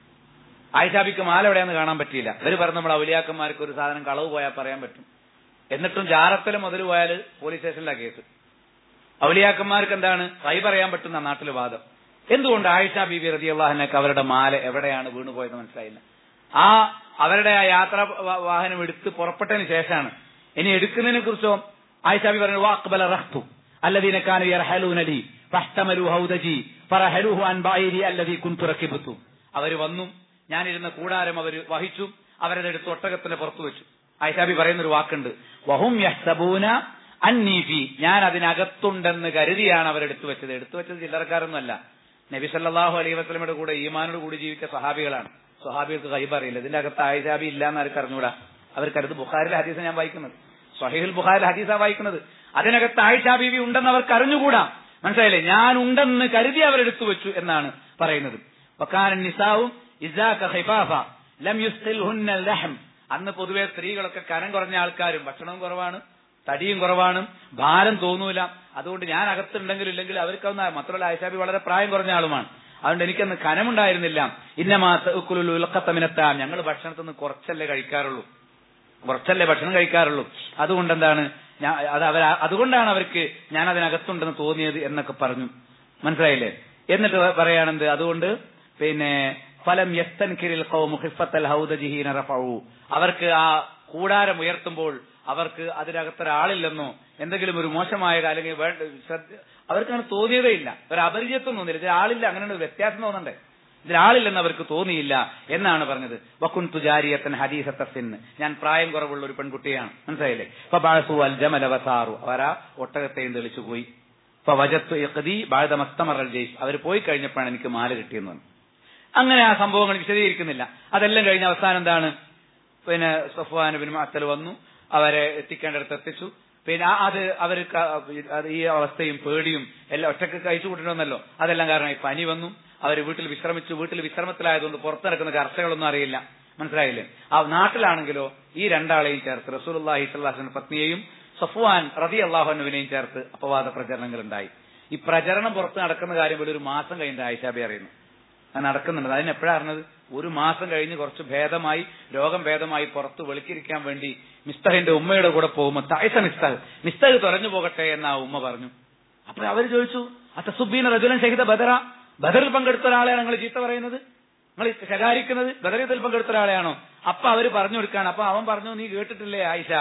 ആയിഷാബിക്ക് മാല എവിടെയാന്ന് കാണാൻ പറ്റിയില്ല ഇവര് പറഞ്ഞ നമ്മൾ ഔലിയാക്കന്മാർക്ക് ഒരു സാധനം കളവ് പോയാൽ പറയാൻ പറ്റും എന്നിട്ടും ജാറത്തിൽ മുതൽ പോയാൽ പോലീസ് സ്റ്റേഷനിലാണ് കേസ് ഔലിയാക്കന്മാർക്ക് എന്താണ് കൈ പറയാൻ പറ്റുന്ന നാട്ടിൽ വാദം എന്തുകൊണ്ട് ആയിഷ ബീബി റതി അള്ളാഹിനൊക്കെ അവരുടെ മാല എവിടെയാണ് വീണുപോയെന്ന് മനസ്സിലായില്ല ആ അവരുടെ ആ യാത്രാ വ- വാഹനം എടുത്ത് പുറപ്പെട്ടതിന് ശേഷമാണ് ഇനി എടുക്കുന്നതിനെ കുറിച്ചോ ആയിഷ ബി പറഞ്ഞു വാക്ബല റഹ്തു الذين كانوا يرحلون لي فاحتملوا هودجي فرحلوه عن بعيري الذي كنت ركبت അവർ വന്നു ഞാനിരുന്ന കൂടാരം അവർ വഹിച്ചു അവരതെടുത്ത് ഒട്ടകത്തിന്റെ പുറത്തു വെച്ചു ആയിഷാബി പറയുന്ന ഒരു വാക്കുണ്ട് വഹും യഹ്സബൂന അന്നീഫി ഞാൻ അതിനകത്തുണ്ടെന്ന് കരുതിയാണ് അവരെടുത്തു വെച്ചത് എടുത്തു വെച്ചത് ചില്ലറക്കാരൊന്നുമല്ല നബി സല്ലല്ലാഹു അലൈഹി വസല്ലമയുടെ കൂടെ ഈമാനോട് കൂടി ജീവിച്ച സഹാബികളാണ് സഹാബികൾക്ക് കൈബ് അറിയില്ല ഇതിന്റെ അകത്ത് ആയിഷാബി ഇല്ല എന്ന് അവർക്ക് അറിഞ്ഞൂടാ അവർക്കരുത് ബുഖാരിലെ ഹദീസ് ഞാൻ വായിക്കുന്നത് സ്വഹീഹുൽ ബുഖാരിലെ ഹദീസാ വായിക്കുന്നത് അതിനകത്ത് ആയിഷാ ബീവി ഉണ്ടെന്ന് അവർക്ക് അറിഞ്ഞുകൂടാ മനസ്സിലായില്ലേ ഞാൻ ഉണ്ടെന്ന് കരുതി അവരെടുത്തു വെച്ചു എന്നാണ് പറയുന്നത് വക്കാന നിസാവും ഇസാക ഖിഫാഫ ലം യുസ്ഖിൽഹുന്ന ലഹം അന്ന് പൊതുവെ സ്ത്രീകളൊക്കെ കനം കുറഞ്ഞ ആൾക്കാരും ഭക്ഷണവും കുറവാണ് തടിയും കുറവാണ് ഭാരം തോന്നൂല അതുകൊണ്ട് ഞാൻ അകത്തുണ്ടെങ്കിലും ഇല്ലെങ്കിൽ അവർക്കൊന്ന് മാത്രമല്ല ആയിഷാബി വളരെ പ്രായം കുറഞ്ഞ ആളുമാണ് അതുകൊണ്ട് എനിക്കന്ന് കനമുണ്ടായിരുന്നില്ല ഇന്നമാ ഉലക്കത്തമിനെത്താം ഞങ്ങൾ ഭക്ഷണത്തിൽ നിന്ന് കുറച്ചല്ലേ കഴിക്കാറുള്ളൂ കുറച്ചല്ലേ ഭക്ഷണം കഴിക്കാറുള്ളൂ അതുകൊണ്ട് എന്താണ് ഞാൻ അത് അവർ അതുകൊണ്ടാണ് അവർക്ക് ഞാൻ അതിനകത്തുണ്ടെന്ന് തോന്നിയത് എന്നൊക്കെ പറഞ്ഞു മനസ്സിലായില്ലേ എന്നിട്ട് പറയാണെന്ത് അതുകൊണ്ട് പിന്നെ ഫലം യസ്തൻകിരിൽ ഖൗമു ഖിഫത്തൽ ഹൗദജിഹീന റഫഉ അവർക്ക് ആ കൂടാരം ഉയർത്തുമ്പോൾ അവർക്ക് അതിനകത്തൊരാളില്ലെന്നോ എന്തെങ്കിലും ഒരു മോശമായ കാര്യം അല്ലെങ്കിൽ വേണ്ട ശ്രദ്ധ അവർക്ക് അങ്ങനെ തോന്നിയതേ ഇല്ല ഒരു അപരിചിത്വം തോന്നിയില്ല ഇതിൽ ആളില്ല അങ്ങനെ ഒരു വ്യത്യാസം തോന്നണ്ടേ ഇതിലാളില്ലെന്ന് അവർക്ക് തോന്നിയില്ല എന്നാണ് പറഞ്ഞത് വക്കുൻ തുജാരിയത്തൻ ഹദീസത്തസിന് ഞാൻ പ്രായം കുറവുള്ള ഒരു പെൺകുട്ടിയാണ് മനസ്സിലായില്ലേ ഫബാസു അൽ ജമല വസാറു അവരാ ഒട്ടകത്തെയും തെളിച്ചു പോയി വജത്തു യഖദി ബാഴത മസ്തമറൽ ജയ്സ് അവർ പോയി കഴിഞ്ഞപ്പോഴാണ് എനിക്ക് മാല കിട്ടിയെന്ന് പറഞ്ഞു അങ്ങനെ ആ സംഭവങ്ങൾ വിശദീകരിക്കുന്നില്ല അതെല്ലാം കഴിഞ്ഞ അവസാനം എന്താണ് പിന്നെ സഫ്വാൻ ബിൻ അത്തൽ വന്നു അവരെ എത്തിക്കേണ്ടടുത്ത് എത്തിച്ചു പിന്നെ ആ- അത് അവർക്ക് അത് ഈ അവസ്ഥയും പേടിയും എല്ലാം ഒറ്റക്ക് കഴിച്ചു കൂട്ടണമെന്നല്ലോ അതെല്ലാം കാരണം ഈ പനി വന്നു അവർ വീട്ടിൽ വിശ്രമിച്ചു വീട്ടിൽ വിശ്രമത്തിലായതുകൊണ്ട് പുറത്തിറക്കുന്ന ചർച്ചകളൊന്നും അറിയില്ല മനസ്സിലായില്ലേ ആ നാട്ടിലാണെങ്കിലോ ഈ രണ്ടാളെയും ചേർത്ത് റസൂലുള്ളാഹി സ്വല്ലല്ലാഹു പത്നിയെയും സഫ്വാൻ റതി അള്ളാഹുനുവിനെയും ചേർത്ത് അപവാദ പ്രചരണങ്ങൾ ഉണ്ടായി ഈ പ്രചരണം പുറത്ത് നടക്കുന്ന കാര്യം പോലും ഒരു മാസം കഴിഞ്ഞിട്ട് ആയിഷാബി അറിയുന്നു അത് നടക്കുന്നുണ്ട് അതിന് എപ്പോഴാണ് അറിഞ്ഞത് ഒരു മാസം കഴിഞ്ഞ് കുറച്ച് ഭേദമായി രോഗം ഭേദമായി പുറത്ത് വെളുക്കിരിക്കാൻ വേണ്ടി മിസ്തഹിന്റെ ഉമ്മയുടെ കൂടെ പോകുമ്പോൾ തായ്സ മിസ്തഹ് മിസ്തഹ് തുറഞ്ഞു പോകട്ടെ എന്ന് ആ ഉമ്മ പറഞ്ഞു അപ്പൊ അവര് ചോദിച്ചു അത്തസുബീന റജുലൻ ഷഹിദ ബദറ ബദറിൽ പങ്കെടുത്ത ഒരാളെയാണ് നിങ്ങൾ ചീത്ത പറയുന്നത് നിങ്ങൾ ശകാരിക്കുന്നത് ബദറിയത്തിൽ പങ്കെടുത്ത ഒരാളെയാണോ അപ്പൊ അവര് പറഞ്ഞു കൊടുക്കാണ് അപ്പൊ അവൻ പറഞ്ഞു നീ കേട്ടിട്ടില്ലേ ആയിഷ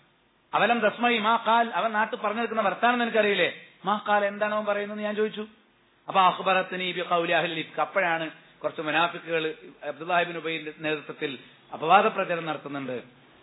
അവലം തസ്മൈ മാ കാൽ അവൻ നാട്ടിൽ പറഞ്ഞു നിൽക്കുന്ന വർത്താനം നിനക്കറിയില്ലേ മാ കാൽ എന്താണ് അവൻ പറയുന്നത് ഞാൻ ചോദിച്ചു അപ്പൊ അഖ്ബറത്തിന് ബി ഖൗലി അഹ്ലിൽ ഇഫ്ക് അപ്പോഴാണ് കുറച്ച് മുനാഫിക്കുകൾ അബ്ദുല്ലാഹിബിൻ ഉബൈന്റെ നേതൃത്വത്തിൽ അപവാദ പ്രചരണം നടത്തുന്നുണ്ട്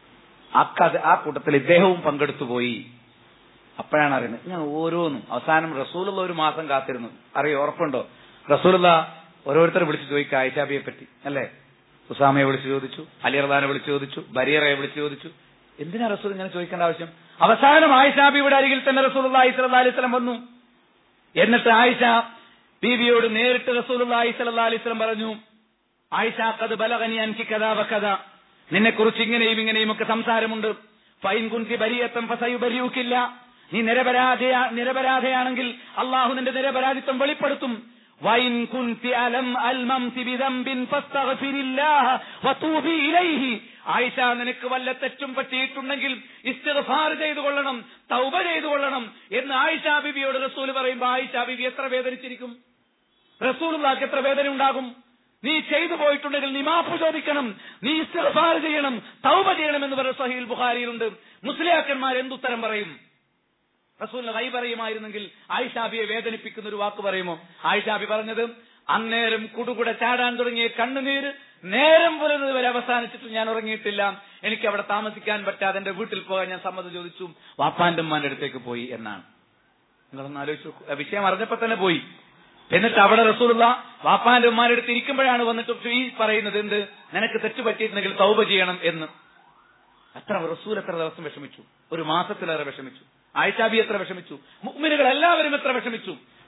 ആ കഥ ആ കൂട്ടത്തിൽ ഇദ്ദേഹവും പങ്കെടുത്തു പോയി അപ്പോഴാണ് അറിയുന്നത് ഞാൻ ഓരോന്നും അവസാനം റസൂലുള്ള ഒരു മാസം കാത്തിരുന്നു അറിയോ ഉറപ്പുണ്ടോ റസൂലുള്ള ഓരോരുത്തരെ വിളിച്ച് ചോദിക്കുക ആയിഷാബിയെ പറ്റി അല്ലേ ഉസാമയെ വിളിച്ചു ചോദിച്ചു അലി റദാനെ വിളിച്ചു ചോദിച്ചു ബരീറയെ വിളിച്ചു ചോദിച്ചു എന്തിനാ റസൂൽ ഇങ്ങനെ ചോദിക്കേണ്ട ആവശ്യം അവസാനം ആയിഷാബിയുടെ അരികിൽ തന്നെ റസൂൽ അലൈഹി സ്വലി സ്വലം വന്നു എന്നിട്ട് ആയിഷ ബീവിയോട് നേരിട്ട് റസൂലുള്ളാഹി സ്വല്ലല്ലാഹി അലൈഹി വസല്ലം പറഞ്ഞു ആയിഷ കത് ബലഗനി അൻകി കഥാ വകഥ നിന്നെ കുറിച്ച് ഇങ്ങനെയും ഇങ്ങനെയും ഒക്കെ സംസാരമുണ്ട് ഫൈൻ കുൻതി ബരിയത്തം ഫസയുബരിയൂക്കില്ല നീ നിരപരാധയാ നിരപരാധയാണെങ്കിൽ അള്ളാഹു നിന്റെ നിരപരാധിത്വം വെളിപ്പെടുത്തും വൈൻ കുൻതി അലം അൽമംതി ബിദംബിൻ ഫസ്തഗ്ഫിരില്ലാഹ വതൂബി ഇലൈഹി ആയിഷ നിനക്ക് വല്ല തെറ്റും പറ്റിയിട്ടുണ്ടെങ്കിൽ ഇസ്തിഗ്ഫാർ ചെയ്തു കൊള്ളണം തൗബ ചെയ്തു കൊള്ളണം എന്ന് ആയിഷ ബിബിയോട് റസൂൽ പറയുമ്പോൾ ആയിഷ ബിബി എത്ര വേദനിച്ചിരിക്കും റസൂലുള്ളാക്ക് എത്ര വേദന ഉണ്ടാകും നീ ചെയ്തു പോയിട്ടുണ്ടെങ്കിൽ നീ മാപ്പ് ചോദിക്കണം നീ ഇസ്തിഗ്ഫാർ ചെയ്യണം തൗബ ചെയ്യണം എന്ന് പറയുന്ന സഹീൽ ബുഖാരിയിലുണ്ട് മുസ്ലിയാക്കന്മാർ എന്തുത്തരം പറയും റസൂലിന് കൈ പറയുമായിരുന്നെങ്കിൽ ആയിഷാബിയെ വേദനിപ്പിക്കുന്ന ഒരു വാക്ക് പറയുമോ ആയിഷാബി പറഞ്ഞത് അന്നേരം കുടുകുടെ ചാടാൻ തുടങ്ങിയ കണ്ണുനീര് നേരം പുലരുന്നത് വരെ അവസാനിച്ചിട്ട് ഞാൻ ഉറങ്ങിയിട്ടില്ല എനിക്ക് അവിടെ താമസിക്കാൻ പറ്റാതെ എന്റെ വീട്ടിൽ പോകാൻ ഞാൻ സമ്മതം ചോദിച്ചു വാപ്പാന്റെ ഉമ്മാന്റെ അടുത്തേക്ക് പോയി എന്നാണ് നിങ്ങളൊന്ന് ആലോചിച്ചു നോക്കൂ. ആ വിഷയം അറിഞ്ഞപ്പോ തന്നെ പോയി എന്നിട്ട് അവിടെ റസൂലുള്ള വാപ്പാന്റെ ഉമ്മാന്റെ അടുത്ത് ഇരിക്കുമ്പോഴാണ് വന്നിട്ട് ഈ പറയുന്നത് എന്ത് നിനക്ക് തെറ്റ് പറ്റിയിട്ടുണ്ടെങ്കിൽ തൗബ ചെയ്യണം എന്ന് എത്ര റസൂൽ എത്ര ദിവസം വിഷമിച്ചു ഒരു മാസത്തിലേറെ വിഷമിച്ചു ആയിഷാബി എത്ര വിഷമിച്ചു മുഗ്മിനുകൾ എല്ലാവരും എത്ര വിഷമിച്ചു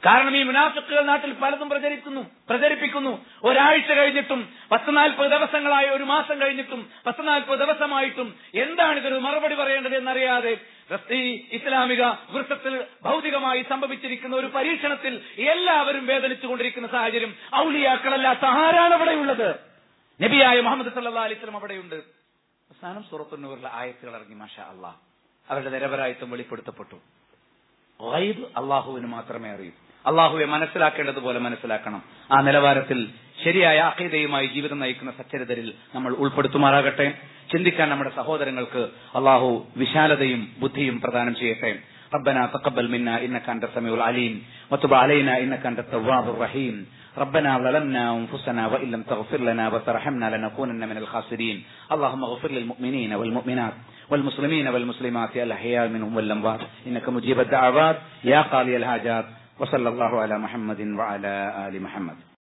കാരണം ഈ മുനാഫിക്കുകൾ നാട്ടിൽ പലതും പ്രചരിക്കുന്നു പ്രചരിപ്പിക്കുന്നു ഒരാഴ്ച കഴിഞ്ഞിട്ടും പത്ത് നാൽപ്പത് ദിവസങ്ങളായ ഒരു മാസം കഴിഞ്ഞിട്ടും പത്ത് നാൽപ്പത് ദിവസമായിട്ടും എന്താണ് ഇതൊരു മറുപടി പറയേണ്ടത് എന്നറിയാതെ ഈ ഇസ്ലാമിക വൃത്തത്തിൽ ഭൗതികമായി സംഭവിച്ചിരിക്കുന്ന ഒരു പരീക്ഷണത്തിൽ എല്ലാവരും വേദനിച്ചുകൊണ്ടിരിക്കുന്ന സാഹചര്യം ഔലിയാക്കളല്ലാത്ത ആരാണ് അവിടെയുള്ളത് നബിയായ മുഹമ്മദ് സല്ലാ അലിസ്ലം അവിടെയുണ്ട് അവസാനം സൂറത്തുന്നൂറിലെ ആയത്തുകൾ ഇറങ്ങി മാഷാ അള്ളാഹ് അവരുടെ നിരപരായത്വം വെളിപ്പെടുത്തപ്പെട്ടു ഗൈബ് അള്ളാഹുവിന് മാത്രമേ അറിയൂ അള്ളാഹുവെ മനസ്സിലാക്കേണ്ടതുപോലെ മനസ്സിലാക്കണം ആ നിലവാരത്തിൽ ശരിയായ അഖീദയുമായി ജീവിതം നയിക്കുന്ന സച്ചരിതരിൽ നമ്മൾ ഉൾപ്പെടുത്തുമാറാകട്ടെ ചിന്തിക്കാൻ നമ്മുടെ സഹോദരങ്ങൾക്ക് അള്ളാഹു വിശാലതയും ബുദ്ധിയും പ്രദാനം ചെയ്യട്ടെ ربنا تقبل منا انك انت السميع العليم وتب علينا انك انت التواب الرحيم ربنا ظلمنا انفسنا وان لم تغفر لنا وترحمنا لنكونن من الخاسرين اللهم اغفر للمؤمنين والمؤمنات والمسلمين والمسلمات الاحياء منهم والاموات انك مجيب الدعوات يا قاضي الحاجات وصلى الله على محمد وعلى ال محمد